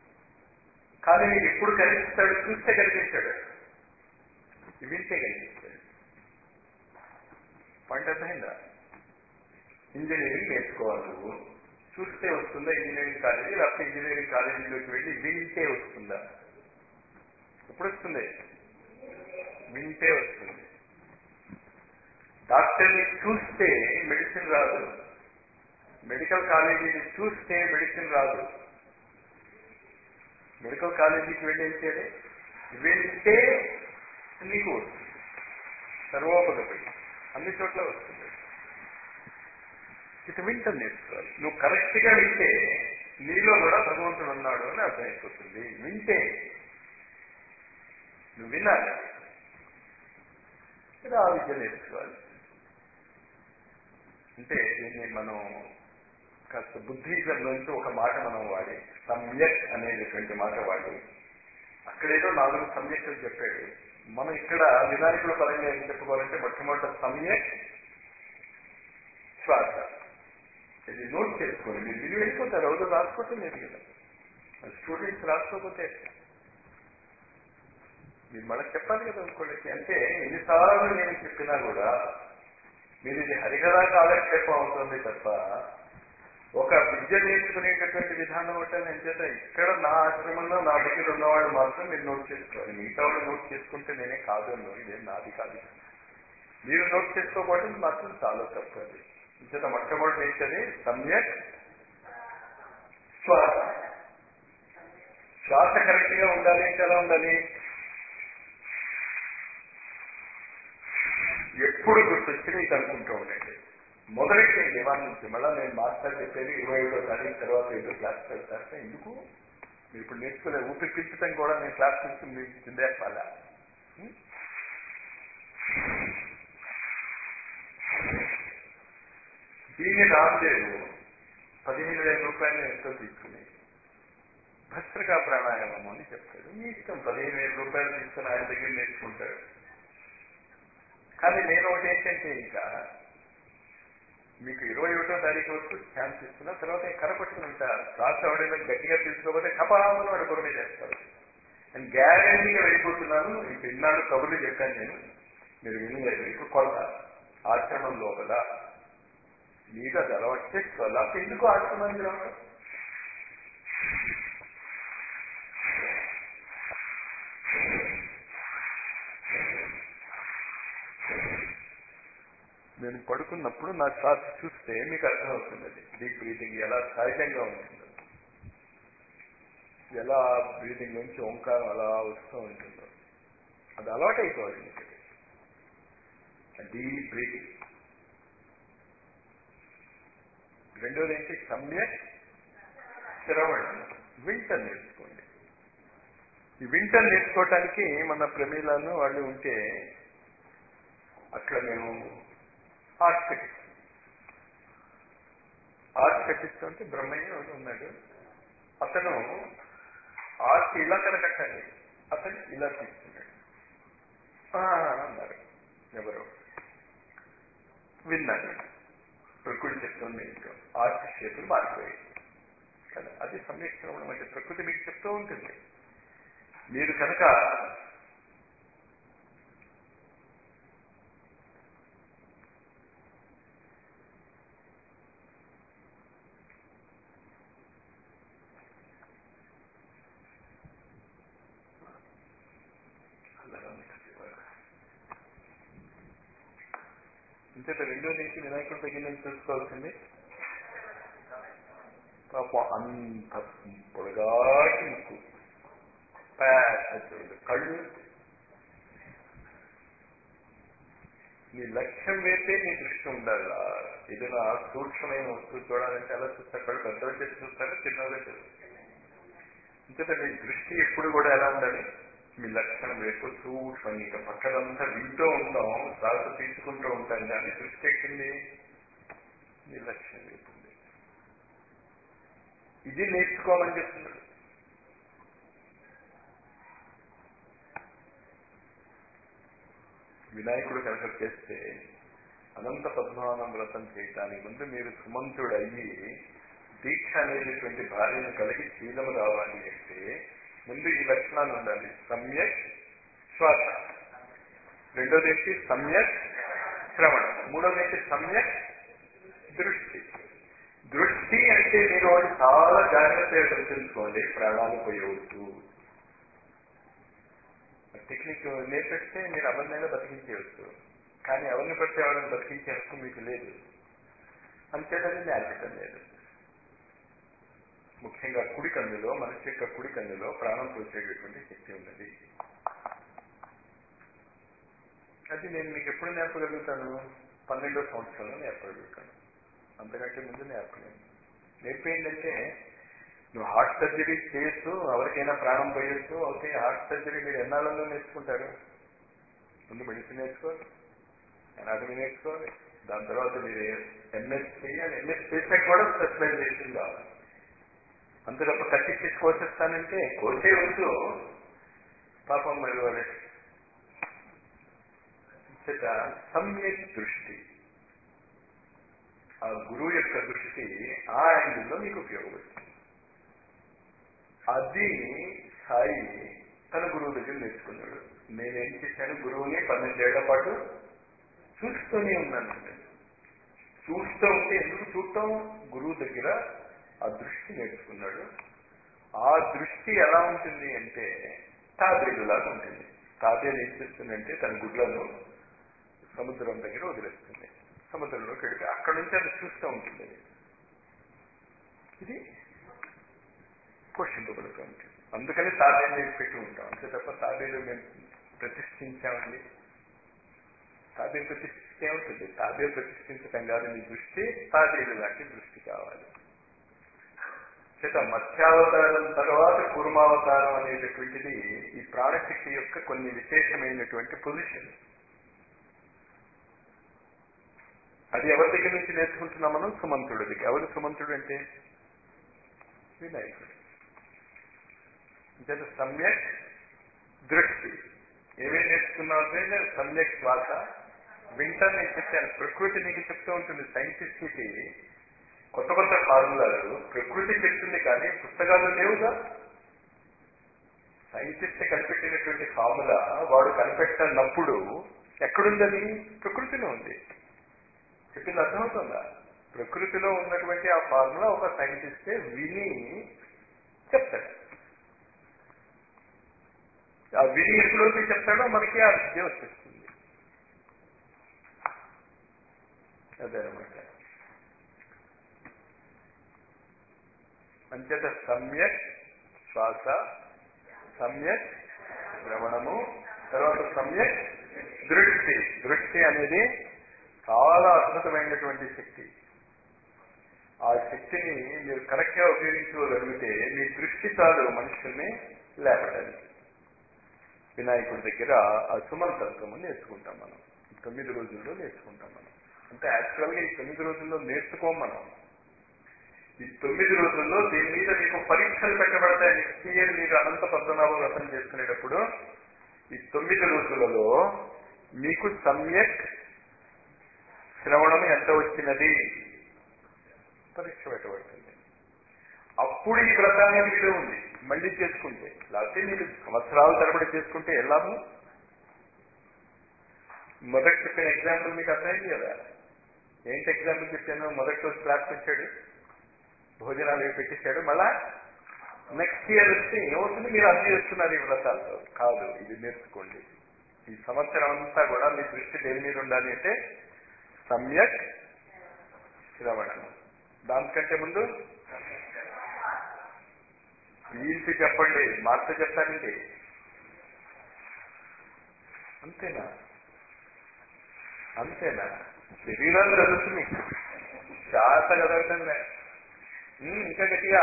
A: కానీ నీకు ఎప్పుడు కనిపిస్తాడు చూస్తే కనిపించాడు వింటే కనిపిస్తాడు పాయింట్ అర్థమైందా ఇంజనీరింగ్ నేర్చుకోవాలి నువ్వు చూస్తే వస్తుందా ఇంజనీరింగ్ కాలేజీ లేకపోతే ఇంజనీరింగ్ కాలేజీలోకి వెళ్ళి వింటే వస్తుందా ఎప్పుడు వస్తుంది వింటే వస్తుంది డాక్టర్ని చూస్తే మెడిసిన్ రాదు మెడికల్ కాలేజీని చూస్తే మెడిసిన్ రాదు మెడికల్ కాలేజీకి వెళ్ళి ఏం చేయాలి వింటే నీకు వస్తుంది సర్వోపదపడి అన్ని చోట్ల వస్తుంది ఇటు వింటం నేర్చుకోవాలి నువ్వు కరెక్ట్ గా వింటే నీలో కూడా భగవంతుడు ఉన్నాడు అని అర్థమైపోతుంది వింటే నువ్వు వినాలి ఇది ఆ విద్య నేర్చుకోవాలి అంటే దీన్ని మనం కాస్త బుద్ధిజంలోంచి ఒక మాట మనం వాడి సమ్యక్ అనేటటువంటి మాట వాడి అక్కడేదో నాలుగు సమ్యక్తులు చెప్పాడు మనం ఇక్కడ వినాయకుల పరంగా ఏం చెప్పుకోవాలంటే మొట్టమొదటి సమ్యక్ శ్వాస ఇది నోట్ చేసుకోండి మీరు విని వెళ్ళిపోతారు ఎవరు రాసుకోవటం లేదు కదా స్టూడెంట్స్ రాసుకోకపోతే మీరు మనకు చెప్పాలి కదా ఇంకోళ్ళకి అంటే ఎన్నిసార్లు నేను చెప్పినా కూడా మీరు ఇది హరిహర కాలక్షేపం అవుతుంది తప్ప ఒక విద్య నేర్చుకునేటటువంటి విధానం అంటే నేను చేత ఇక్కడ నా ఆశ్రమంలో నా దగ్గర ఉన్నవాళ్ళు మాత్రం మీరు నోట్ చేసుకోవాలి మిగతా వాళ్ళు నోట్ చేసుకుంటే నేనే కాదు అన్నాను ఇదేం నాది కాదు మీరు నోట్ చేసుకోకపోవడం మాత్రం చాలా తప్పు అది ఇంచేత మొట్టమొదటి ఏంటది సమ్యక్ శ్వాస శ్వాస కరెక్ట్ గా ఉండాలి అంటే ఎలా ఉండాలి ఎప్పుడు గుర్తొచ్చి మీకు అనుకుంటూ ఉండండి మొదటి దివాన్ నుంచి మళ్ళీ నేను మాస్టర్ చెప్పేది ఇరవై ఏడో తారీఖు తర్వాత ఏదో క్లాస్ పెడతారు ఎందుకు మీరు ఇప్పుడు నేర్చుకునే ఊపిరి పీల్చడం కూడా నేను క్లాస్ నుంచి మీకు చిందేపాలా దీన్ని రామదేవు పదిహేను వేల రూపాయలు ఎంతో తీసుకుని భస్త్రకా ప్రాణాయామం అని చెప్తాడు మీ ఇష్టం పదిహేను వేల రూపాయలు తీసుకుని ఆయన దగ్గర నేర్చుకుంటాడు కానీ నేను ఒకటి ఏంటంటే ఇంకా మీకు ఇరవై ఒకటో తారీఖు వరకు ఛాన్స్ ఇస్తున్నా తర్వాత కరపట్టుకుని ఉంటారు క్లాస్ ఎవడైనా గట్టిగా తీసుకోకపోతే కపాలను వాడు బుర్ర మీద వేస్తారు నేను గ్యారంటీగా వెళ్ళిపోతున్నాను ఇంక ఇన్నాళ్ళు కబుర్లు చెప్పాను నేను మీరు వినలేదు ఇప్పుడు కొలత ఆశ్రమం లోపల మీకు అది అలవాటు చేసుకోవాలి అప్పుడు ఎందుకు ఆశ్రమానికి రావడం నేను పడుకున్నప్పుడు నా శ్వాస చూస్తే మీకు అర్థమవుతుంది అది డీప్ బ్రీతింగ్ ఎలా సహజంగా ఉంటుందో ఎలా బ్రీతింగ్ నుంచి ఓంకారం అలా వస్తూ ఉంటుందో అది అలవాటు అయిపోవాలి మీకు డీప్ బ్రీతింగ్ రెండోది ఏంటి సమ్యక్ శ్రవణం వింటర్ నేర్చుకోండి ఈ వింటర్ నేర్చుకోవటానికి మన ప్రమీలను వాళ్ళు ఉంటే అక్కడ మేము ఆర్ట్ కట్టిస్తాం ఆర్ట్ కట్టిస్తుంటే బ్రహ్మయ్య ఒకటి ఉన్నాడు అతను ఆర్ట్ ఇలా కనకట్టాలి అతను ఇలా తీసుకున్నాడు అన్నారు ఎవరు విన్నాను ప్రకృతి చెప్తుంది ఏంటో ఆర్ట్ షేపులు మారిపోయాయి కదా అది సంరక్షణ అంటే ప్రకృతి మీకు చెప్తూ ఉంటుంది మీరు కనుక ఇంతట రెండో నుంచి వినాయకుడి దగ్గర నుంచి చూసుకోవాల్సింది పాపం అంత పొడగాటి ముక్కు పెద్ద కళ్ళు నీ లక్ష్యం వేస్తే నీ దృష్టి ఉండాలి ఏదైనా సూక్ష్మమైన వస్తువు చూడాలంటే ఎలా చూస్తారు కళ్ళు పెద్దగా చేసి చూస్తారా చిన్నగా చేస్తారు ఇంతట నీ దృష్టి ఎప్పుడు కూడా ఎలా ఉండాలి మీ లక్షణం వైపు సూక్ష్మం ఇక పక్కనంతా వింటూ ఉంటాం శ్వాస తీసుకుంటూ ఉంటాం కానీ దృష్టి ఎక్కింది మీ లక్ష్యం వైపు ఉంది. ఇది నేర్చుకోమని చెప్తున్నాడు వినాయకుడు కనుక చేస్తే అనంత పద్మనాభం వ్రతం చేయటానికి ముందు మీరు సుమంతుడు అయ్యి దీక్ష అనేటటువంటి భార్యను కలిగి శీలము రావాలి అంటే ముందు ఈ లక్షణాలు ఉండాలి సమ్యక్ శ్వాస రెండోది ఏంటి సమ్యక్ శ్రవణం మూడోది ఏంటి సమ్యక్ దృష్టి దృష్టి అంటే మీరు ఒకటి చాలా జాగ్రత్తగా గుర్తుంచుకోండి ప్రాణాలు పోయవచ్చు టెక్నిక్ నేర్పిస్తే మీరు ఎవరినైనా బతికించేయవచ్చు కానీ ఎవరిని పడితే ఎవరిని బతికించే హక్కు మీకు లేదు అంతేదని నేర్పటం లేదు ముఖ్యంగా కుడి కన్నులో మనిషి యొక్క కుడి కన్నులో ప్రాణం పోసేటటువంటి శక్తి ఉన్నది అది నేను మీకు ఎప్పుడు నేర్పగలుగుతాను పన్నెండో సంవత్సరంలో నేర్పగలుగుతాను అంతకంటే ముందు నేర్పలేను నేర్పేంటంటే నువ్వు హార్ట్ సర్జరీ చేయొచ్చు ఎవరికైనా ప్రాణం పోయొచ్చు అయితే హార్ట్ సర్జరీ మీరు ఎన్నాళ్ళలో నేర్చుకుంటారు ముందు మెడిసిన్ నేర్చుకోవాలి అనాటమీ నేర్చుకోవాలి దాని తర్వాత మీరు ఎంఎస్ చేయాలి ఎంఎస్ చేసాక కూడా స్పెషలైజేషన్ కావాలి అంతే తప్ప కత్తిచ్చి కోసేస్తానంటే కోసే వద్దు పాపం మరి వాళ్ళ చేత సమ్యక్ దృష్టి ఆ గురువు యొక్క దృష్టి ఆ యాంగిల్లో మీకు ఉపయోగపడుతుంది అది సాయి తన గురువు దగ్గర నేర్చుకున్నాడు నేనేం చేశాను గురువుని పన్నెండేళ్ల పాటు చూస్తూనే ఉన్నాను చూస్తూ ఉంటే ఎందుకు చూడటం గురువు దగ్గర ఆ దృష్టి నేర్చుకున్నాడు ఆ దృష్టి ఎలా ఉంటుంది అంటే తాబేలులాగా ఉంటుంది తాబేలు ఏం చేస్తుందంటే తన గుడ్లను సముద్రం దగ్గర వదిలేస్తుంది సముద్రంలోకి వెళ్తే అక్కడ నుంచి అది చూస్తూ ఉంటుంది అది ఇది పోషింపబడుతూ ఉంటుంది అందుకని తాబేలు పెట్టి ఉంటాం అంతే తప్ప తాబేలు మేము ప్రతిష్ఠించామండి తాబేలు ప్రతిష్ఠిస్తే ఏమవుతుంది తాబేలు ప్రతిష్ఠించటం కాదు మీ దృష్టి తాబేలు లాంటి దృష్టి కావాలి చేత మత్స్యావతారం తర్వాత కూర్మావతారం అనేటటువంటిది ఈ ప్రాణశక్తి యొక్క కొన్ని విశేషమైనటువంటి పొజిషన్ అది ఎవరి దగ్గర నుంచి నేర్చుకుంటున్నాం మనం సుమంతుడి దగ్గర ఎవరు సుమంతుడు అంటే వినాయకుడు అంటే సమ్యక్ దృష్టి ఏమేమి నేర్చుకున్నావు అంటే సమ్యక్ శ్వాస వింటర్ నేను చెప్పాను ప్రకృతి నీకు చెప్తూ ఉంటుంది సైంటిస్ట్కి కొత్త కొత్త ఫార్ములాలు ప్రకృతి చెప్తుంది కానీ పుస్తకాలు లేవుగా సైంటిస్ట్ కనిపెట్టినటువంటి ఫార్ములా వాడు కనిపెట్టనప్పుడు ఎక్కడుందని ప్రకృతిలో ఉంది చెప్పింది అర్థమవుతుందా ప్రకృతిలో ఉన్నటువంటి ఆ ఫార్ములా ఒక సైంటిస్టే విని చెప్తాడు ఆ విని ఎప్పుడైతే చెప్తాడో మనకి ఆ విద్య వచ్చేస్తుంది అదనమాట అంచేత సమ్యక్ శ్వాస సమ్యక్ శ్రవణము తర్వాత సమ్యక్ దృష్టి దృష్టి అనేది చాలా అద్భుతమైనటువంటి శక్తి ఆ శక్తిని మీరు కరెక్ట్ గా ఉపయోగించుకోగలిగితే మీ దృష్టి చాలు మనుషుల్ని లేపడానికి వినాయకుడి దగ్గర ఆ సుమంతత్వము నేర్చుకుంటాం మనం తొమ్మిది రోజుల్లో నేర్చుకుంటాం మనం అంటే యాక్చువల్గా ఈ తొమ్మిది రోజుల్లో నేర్చుకోం మనం ఈ తొమ్మిది రోజుల్లో దీని మీద మీకు పరీక్షలు పెట్టబడతాయి నెక్స్ట్ ఇయర్ మీరు అనంత పద్మనాభ వ్రతం చేసుకునేటప్పుడు ఈ తొమ్మిది రోజులలో మీకు సమ్యక్ శ్రవణం ఎంత వచ్చినది పరీక్ష పెట్టబడుతుంది అప్పుడు ఈ వ్రతాన్ని వీలు ఉంది మళ్ళీ చేసుకుంటే లేకపోతే మీరు సంవత్సరాల తరబడి చేసుకుంటే ఎలాము మొదటి చెప్పిన ఎగ్జాంపుల్ మీకు అర్థమైంది కదా ఏంటి ఎగ్జాంపుల్ చెప్పాను మొదటి రోజు క్లాస్ వచ్చాడు భోజనాలు అవి పెట్టేశాడు మళ్ళా నెక్స్ట్ ఇయర్ వస్తే ఏమవుతుంది మీరు అది చేస్తున్నారు ఈ వ్రతాలతో కాదు ఇది నేర్చుకోండి ఈ సంవత్సరం అంతా కూడా మీ దృష్టి దేని మీద ఉండాలి అంటే సమ్యక్ శ్రవణం దానికంటే ముందు వీల్చి చెప్పండి మార్త చెప్తానండి అంతేనా అంతేనా శరీరాలు కదులుతుంది శ్వాస కదలటంలే ఇంకా గట్టిగా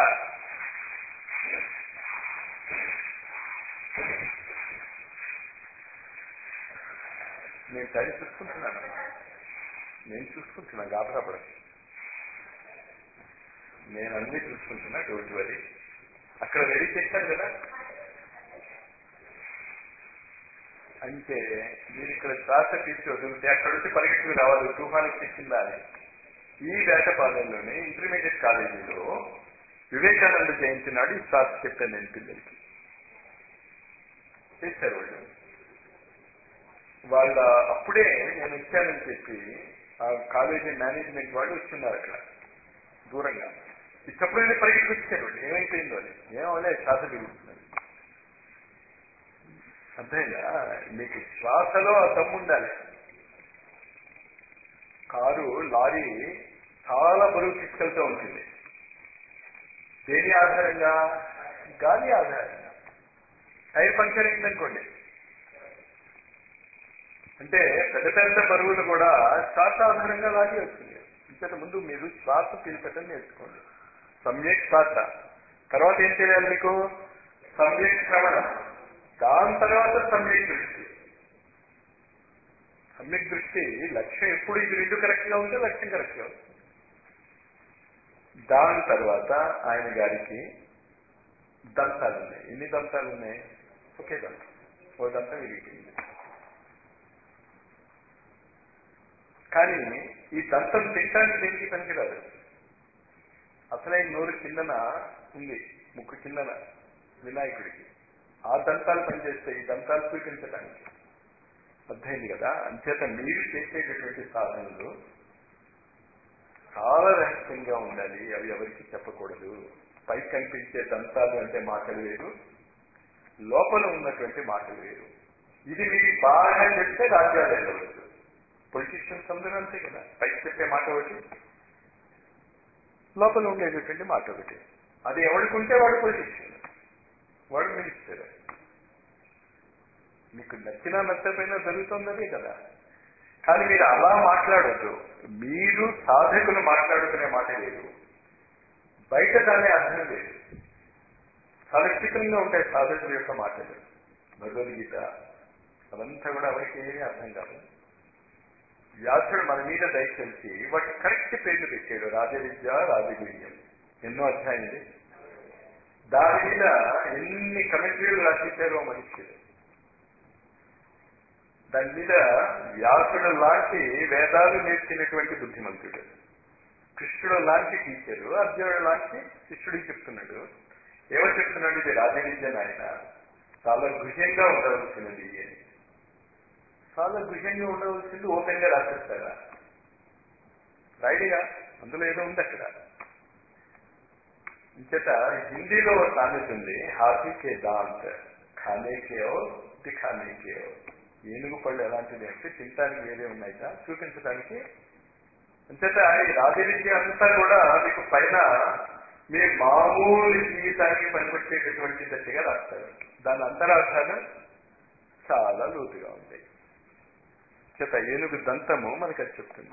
A: నేను టైం చూసుకుంటున్నాను నేను చూసుకుంటున్నాను గాబరాపడ నేను అన్ని చూసుకుంటున్నా డోంట్ వరీ అక్కడ రెడీ చేశాను కదా అంటే మీరు ఇక్కడ శ్వాస తీసి వదిలితే అక్కడ నుంచి పరిగెత్తుకు రావాలి తుఫాను తెచ్చిందా అని ఈ వేటపాలెంలోనే ఇంటర్మీడియట్ కాలేజీలో వివేకానంద జయంతి నాడు ఈ శ్వాస చెప్పాను నేను పిల్లలకి చేశారు వాళ్ళు వాళ్ళ అప్పుడే నేను ఇచ్చానని చెప్పి ఆ కాలేజీ మేనేజ్మెంట్ వాళ్ళు వచ్చిన్నారు అక్కడ దూరంగా ఇచ్చప్పుడైనా పరిగెత్తి వచ్చారు వాళ్ళు ఏమైపోయిందో అని ఏమవలే శ్వాస దిగుతున్నారు అర్థమైందా మీకు శ్వాసలో ఆ దమ్ము ఉండాలి కారు లారీ చాలా బరువు తీసుకెళ్తూ ఉంటుంది దేని ఆధారంగా గాలి ఆధారంగా టైర్ పంక్చర్ అయిందనుకోండి అంటే పెద్ద పెద్ద బరువులు కూడా శ్వాస ఆధారంగా లాగి వస్తుంది ఇంతకు ముందు మీరు శ్వాస పీల్చటం నేర్చుకోండి సమ్యక్ శ్వాస తర్వాత ఏం చేయాలి మీకు సమ్యక్ శ్రవణం దాని తర్వాత సమ్యక్ దృష్టి సమ్యక్ దృష్టి లక్ష్యం ఎప్పుడు ఇది రెండు కరెక్ట్ గా ఉంటే లక్ష్యం కరెక్ట్ గా ఉంది దాని తర్వాత ఆయన గారికి దంతాలు ఉన్నాయి ఎన్ని దంతాలు ఉన్నాయి ఒకే దంతం ఓ దంతం విరిగిపోయింది కానీ ఈ దంతం తింటానికి దేనికి పనికిరాదు అసలైన నోరు కిందన ఉంది ముక్కు కిందన వినాయకుడికి ఆ దంతాలు పనిచేస్తాయి ఈ దంతాలు స్వీకరించడానికి అర్థమైంది కదా అంచేత మీరు చేసేటటువంటి సాధనలు చాలా రహస్యంగా ఉండాలి అవి ఎవరికి చెప్పకూడదు పైకి కనిపించే దంతాలు అంటే మాటలు వేరు లోపల ఉన్నటువంటి మాటలు వేరు ఇది మీకు బాగా చెప్తే రాజ్యాలు వెళ్ళవచ్చు పొలిటీషియన్స్ అందరూ అంతే కదా పైకి చెప్పే మాట ఒకటి లోపల ఉండేటటువంటి మాట ఒకటి అది ఎవడుకుంటే వాడు పొలిటీషియన్ వాడు మినిస్టర్ మీకు నచ్చినా నచ్చకపోయినా జరుగుతుందనే కదా కానీ మీరు అలా మాట్లాడద్దు మీరు సాధకులు మాట్లాడుకునే మాట లేదు బయట దాని అర్థం లేదు సారక్షికంగా ఉంటాయి సాధకుల యొక్క మాటలు భగవద్గీత అదంతా కూడా ఎవరికి ఏమీ అర్థం కాదు వ్యాసుడు మన మీద దయచేసి వాటి కరెక్ట్ పేర్లు పెట్టాడు రాజవిద్య రాజగుణ్యం ఎన్నో అధ్యాయం ఇది దాని మీద ఎన్ని కమెంట్రీలు రాసిచ్చారో మనుష్యులు దాని మీద వ్యాసుడు లాంటి వేదాలు నేర్చినటువంటి బుద్ధిమంతుడు కృష్ణుడు లాంటి టీచరు అర్జునుడు లాంటి శిష్యుడికి చెప్తున్నాడు ఏమని చెప్తున్నాడు ఇది రాజవిద్య నాయన చాలా గుహ్యంగా ఉండవలసినది అని చాలా గుహ్యంగా ఉండవలసింది ఓపెన్ గా రాసేస్తారా రైడ్గా అందులో ఏదో ఉంది అక్కడ ఇంచేత హిందీలో ఒక సామెత ఉంది హాతీ కే దాంత్ ఖానే కేవో దిఖానే కేవో ఏనుగు పళ్ళు ఎలాంటిది అంటే తినటానికి వేరే ఉన్నాయిగా చూపించడానికి అంచేత ఈ రాజవిద్య అంతా కూడా మీకు పైన మీ మామూలు జీవితానికి పనిపెట్టేటటువంటి దశగా రాస్తారు దాని అంతరార్థాలు చాలా లోతుగా ఉంటాయి చేత ఏనుగు దంతము మనకు అది చెప్తుంది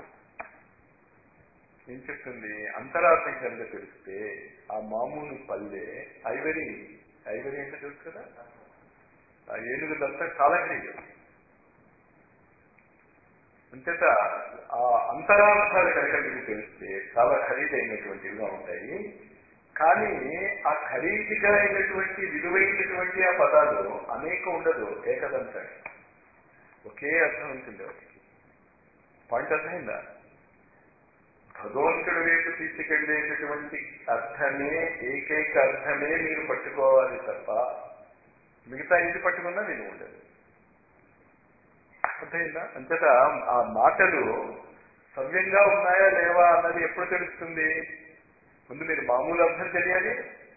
A: ఏం చెప్తుంది అంతరార్థం కనుక తెలిస్తే ఆ మామూలు పల్లె ఐవరీ ఐవరీ అంటే తెలుసు కదా ఆ ఏనుగు దంతం చాలా ఖరీదు అంతేత ఆ అంతరార్థాలు కనుక మీకు తెలిస్తే చాలా ఖరీదైనటువంటివిగా ఉంటాయి కానీ ఆ ఖరీదుగా అయినటువంటి విలువైనటువంటి ఆ పదాలు అనేక ఉండదు ఏకదంతాయి ఒకే అర్థం ఉంటుంది వాటికి పాయింట్ అర్థమైందా భగవంతుడి వైపు తీసుకెళ్లేటటువంటి అర్థమే ఏకైక అర్థమే మీరు పట్టుకోవాలి తప్ప మిగతా ఇది పట్టుకున్నా నేను ఉండదు అర్థమైందా అంతట ఆ మాటలు సవ్యంగా ఉన్నాయా లేవా అన్నది ఎప్పుడు తెలుస్తుంది ముందు మీరు మామూలు అర్థం తెలియాలి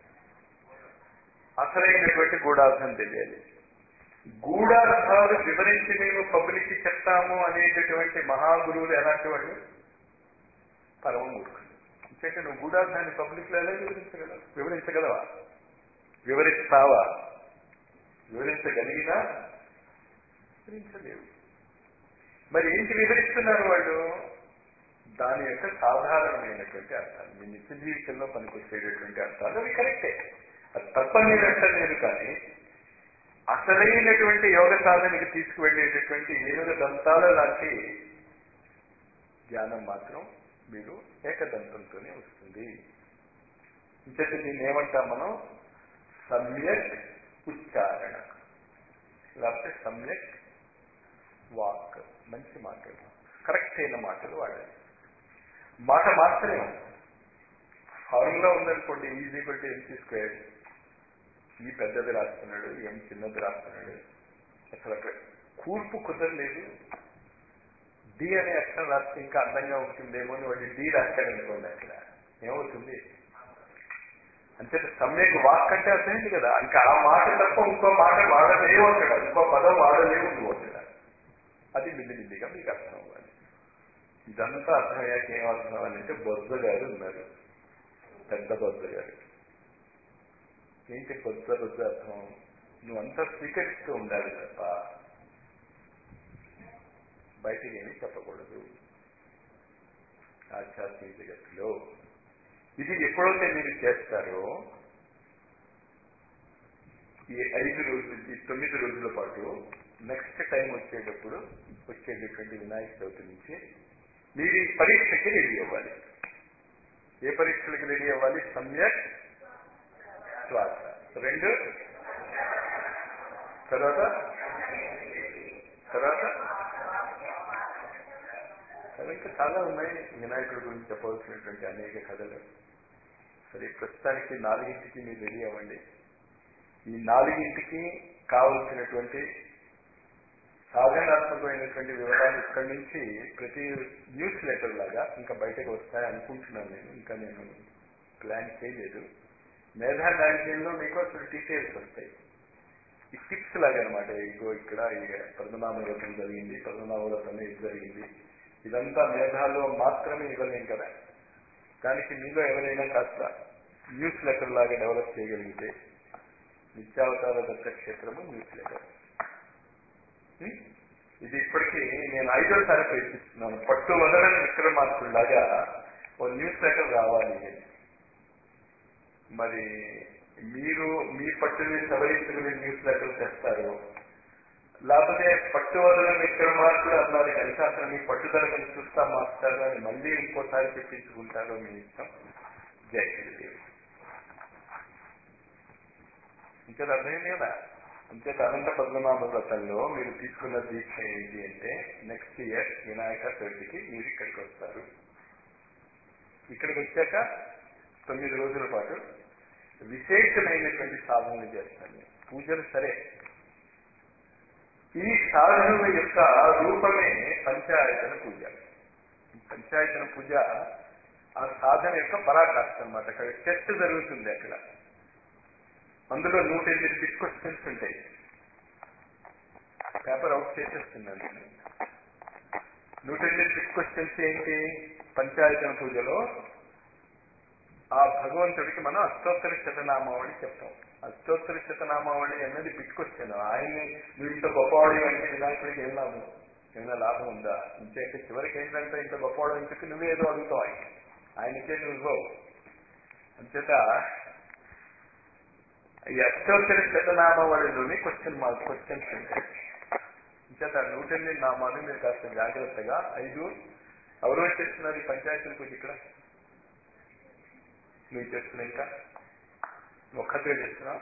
A: అసలైనటువంటి గూఢార్థం తెలియాలి గూఢార్థాలు వివరించి మేము పబ్లిక్ చెప్తాము అనేటటువంటి మహాగురువులు ఎలాంటి వాళ్ళు పరమ మూర్ఖులు ఎందుకంటే నువ్వు గూఢార్థాన్ని పబ్లిక్ లో ఎలా వివరించగలవు వివరించగలవా వివరిస్తావా వివరించగలిగినా వివరించలేవు మరి ఏంటి వివరిస్తున్నారు వాళ్ళు దాని యొక్క సాధారణమైనటువంటి అర్థాలు మీ నిత్య జీవితంలో పనికొచ్చేటటువంటి అర్థాలు అవి కరెక్టే అది తప్పని లేదు కానీ అసలైనటువంటి యోగ సాధనకి తీసుకువెళ్ళేటటువంటి ఏనుగు దంతాల లాంటి జ్ఞానం మాత్రం మీరు ఏకదంతంతోనే వస్తుంది ఇంతటి దీన్ని ఏమంటాం మనం సమ్యక్ ఉచ్చారణ లేకపోతే సమ్యక్ వాక్ మంచి మాటలు కరెక్ట్ అయిన మాటలు వాడాలి మాట మాత్రమే ఫార్ములా ఉందనుకోండి ఈజీ బట్టి ఎంసీ స్క్వేర్ ఈ పెద్దది రాస్తున్నాడు ఎం చిన్నది రాస్తున్నాడు అసలు అక్కడ కూర్పు కుదరలేదు డి అనే అక్షరం రాస్తే ఇంకా అందంగా ఉంటుందేమో అని వాడు డి రాస్తాడు అనుకోండి అక్కడ ఏమవుతుంది అంటే సమ్యక్ వాక్ అంటే అర్థమైంది కదా ఇంకా ఆ మాట తప్ప ఇంకో మాట వాడలేవు అక్కడ ఇంకో పదం వాడలేవు నువ్వు అక్కడ అది మిల్లిమిల్లిగా మీకు అర్థం అవ్వాలి ఇదంతా అర్థమయ్యాక ఏం అర్థం అవ్వాలంటే బొజ్జ గారు ఉన్నారు పెద్ద బొజ్జ గారు ఏంటి బొజ్జ బొజ్జ అర్థం నువ్వంతా స్వీకరిస్తూ ఉండాలి తప్ప బయటికి ఏమీ చెప్పకూడదు ఆధ్యాత్మిక జగత్తులో ఇది ఎప్పుడైతే మీరు చేస్తారో ఈ ఐదు రోజులు ఈ తొమ్మిది రోజుల పాటు నెక్స్ట్ టైం వచ్చేటప్పుడు వచ్చేటటువంటి వినాయక చవితి నుంచి మీరు ఈ పరీక్షకి రెడీ అవ్వాలి ఏ పరీక్షలకి రెడీ అవ్వాలి సమ్యక్ శ్వాస రెండు తర్వాత తర్వాత అవి ఇంకా చాలా ఉన్నాయి వినాయకుడి గురించి చెప్పవలసినటువంటి అనేక కథలు సరే ప్రస్తుతానికి నాలుగింటికి మీరు రెడీ అవ్వండి ఈ నాలుగింటికి కావలసినటువంటి సాధనాత్మకమైనటువంటి వివరాలు ఇక్కడి నుంచి ప్రతి న్యూస్ లెటర్ లాగా ఇంకా బయటకు వస్తాయి అనుకుంటున్నాను నేను ఇంకా నేను ప్లాన్ చేయలేదు మేధా మ్యాగజైన్లో మీకు అసలు డీటెయిల్స్ వస్తాయి ఈ టిప్స్ లాగా అనమాట ఇగో ఇక్కడ ఈ పద్మనాభ వ్రతం జరిగింది పద్మనాభ వ్రతం ఇది జరిగింది ఇదంతా మేధాలో మాత్రమే ఇవ్వలేం కదా దానికి మీలో ఎవరైనా కాస్త న్యూస్ లెటర్ లాగా డెవలప్ చేయగలిగితే నిత్యావతార దత్త క్షేత్రము న్యూస్ లెటర్ ఇది ఇప్పటికీ నేను ఐదోసారి ప్రయత్నిస్తున్నాను పట్టు వదలని విక్రమార్కుల్లాగా ఓ న్యూస్ లెటర్ రావాలి అని మరి మీరు మీ పట్టుని సవరించుకుని న్యూస్ లెటర్ తెస్తారు లేకపోతే పట్టు వదలని విక్రమార్కుడు అన్నారు కనుక అసలు మీ పట్టుదల మీరు చూస్తా మాస్టారు అని మళ్ళీ ఇంకోసారి చెప్పించుకుంటారో మీ ఇష్టం జై శ్రీదేవి ఇంకా అర్థమైంది కదా అంతే అనంత పద్మనాభ వ్రతంలో మీరు తీసుకున్న దీక్ష ఏంటి అంటే నెక్స్ట్ ఇయర్ వినాయక చవితికి మీరు ఇక్కడికి వస్తారు ఇక్కడికి వచ్చాక తొమ్మిది రోజుల పాటు విశేషమైనటువంటి సాధనలు చేస్తాను పూజలు సరే ఈ సాధనల యొక్క రూపమే పంచాయతన పూజ పంచాయతన పూజ ఆ సాధన యొక్క పరాకాష్ట అనమాట అక్కడ టెస్ట్ జరుగుతుంది అక్కడ అందులో నూట ఎనిమిది బిట్ క్వశ్చన్స్ ఉంటాయి పేపర్ అవుట్ చేసేస్తున్నాను నేను నూట ఎనిమిది బిట్ క్వశ్చన్స్ ఏంటి పంచాయతన పూజలో ఆ భగవంతుడికి మనం అష్టోత్తర శతనామావళి చెప్తాం అష్టోత్తర శతనామావళి అన్నది బిట్ క్వశ్చన్ ఆయన్ని నువ్వు ఇంత గొప్పవాడి అంటే వినాయకుడికి ఏం లాభం ఏమైనా లాభం ఉందా ఇంకేంటే చివరికి ఏంటంటే ఇంత గొప్పవాడు అని చెప్పి నువ్వేదో అడుగుతావు ఆయన ఆయనకే నువ్వు ఇవ్వవు అంచేత ఈ అష్టోత్తర శతనామావళిలోని క్వశ్చన్ మార్క్ క్వశ్చన్స్ ఉంటాయి ఇంచేత నూట ఎనిమిది నామాలు మీరు కాస్త జాగ్రత్తగా ఐదు ఎవరో చేస్తున్నారు ఈ పంచాయతీల పూజ ఇక్కడ నువ్వు చేస్తున్నా ఇంకా ఒక్కతే చేస్తున్నా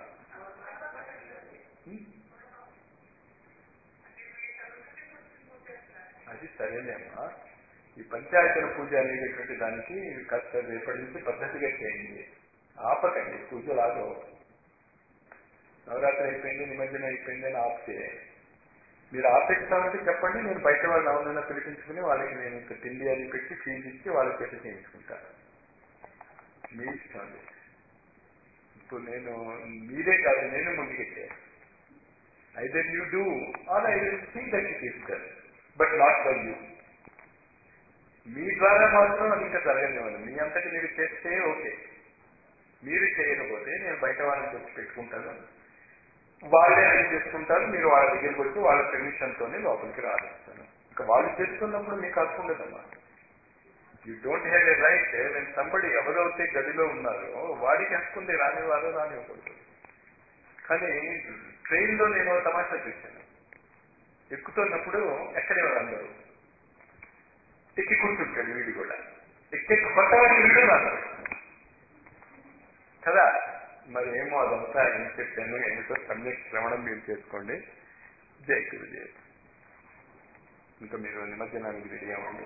A: అది సరేనేమ్మా ఈ పంచాయతీల పూజ అనేటటువంటి దానికి కాస్త రేపటి నుంచి పద్ధతిగా చేయండి ఆపకండి పూజలు ఆగవు నవరాత్రి అయిపోయింది నిమజ్జనం అయిపోయింది అని ఆపితే మీరు ఆపేస్తామంటే చెప్పండి నేను బయట వాళ్ళు ఎవరైనా పిలిపించుకుని వాళ్ళకి నేను ఇంకా తిండి అది పెట్టి ఫీజు ఇచ్చి వాళ్ళ చేత చేయించుకుంటాను మీ ఇష్టం అది ఇప్పుడు నేను మీరే కాదు నేను ముందుకెట్టాను either you do or I will see that it is done but not by you మీ ద్వారా మాత్రం అది ఇంకా జరగనివ్వండి మీ అంతటి మీరు చేస్తే ఓకే మీరు చేయకపోతే నేను బయట వాళ్ళని తెచ్చి పెట్టుకుంటాను వాళ్ళే అన్ని చేసుకుంటారు మీరు వాళ్ళ దగ్గరికి వచ్చి వాళ్ళ పెర్మిషన్ తోనే లోపలికి రానిస్తాను ఇంకా వాళ్ళు చేస్తున్నప్పుడు మీకు హక్కు ఉండదమ్మా you don't have a right నేను సంబడి ఎవరైతే గదిలో ఉన్నారో వాడికి హక్కుంది రానివారు రానివ్వకూడదు కానీ ట్రైన్లో నేను ఒక తమాషా చూశాను ఎక్కుతున్నప్పుడు ఎక్కడే అందరూ ఎక్కి కూర్చుంటాడు వీడి కూడా ఎక్కి కొత్తవాడి వీడు రాదు కదా మరి ఏమో అదంతా ఏం చెప్పాను ఎందుకో సమ్యక్ శ్రవణం మీరు చేసుకోండి జై గురుజీ ఇంకా మీరు నిమజ్జనానికి రెడీ అవ్వండి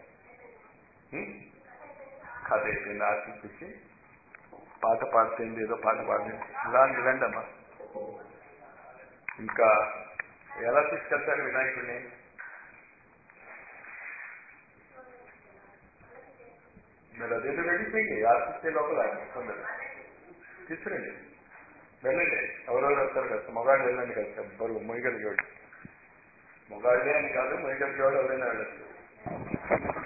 A: కథ అయిపోయింది ఆశించి పాట పాడుతుంది ఏదో పాట పాడింది రాండి రండి అమ్మా ఇంకా ఎలా తీసుకెళ్తారు వినాయకుడిని మీరు అదేదో వెళ్ళిపోయింది ఆశిస్తే లోపల కొందరు తీసుకురండి వెళ్ళండి ఎవరెవరు వస్తారు కదా మగాళ్ళు వెళ్ళండి కదా ఎవ్వరు మొయ్యగలిగాడు మొగాళ్ళే అని కాదు మొయ్యగలిగేవాడు ఎవరైనా వెళ్ళచ్చు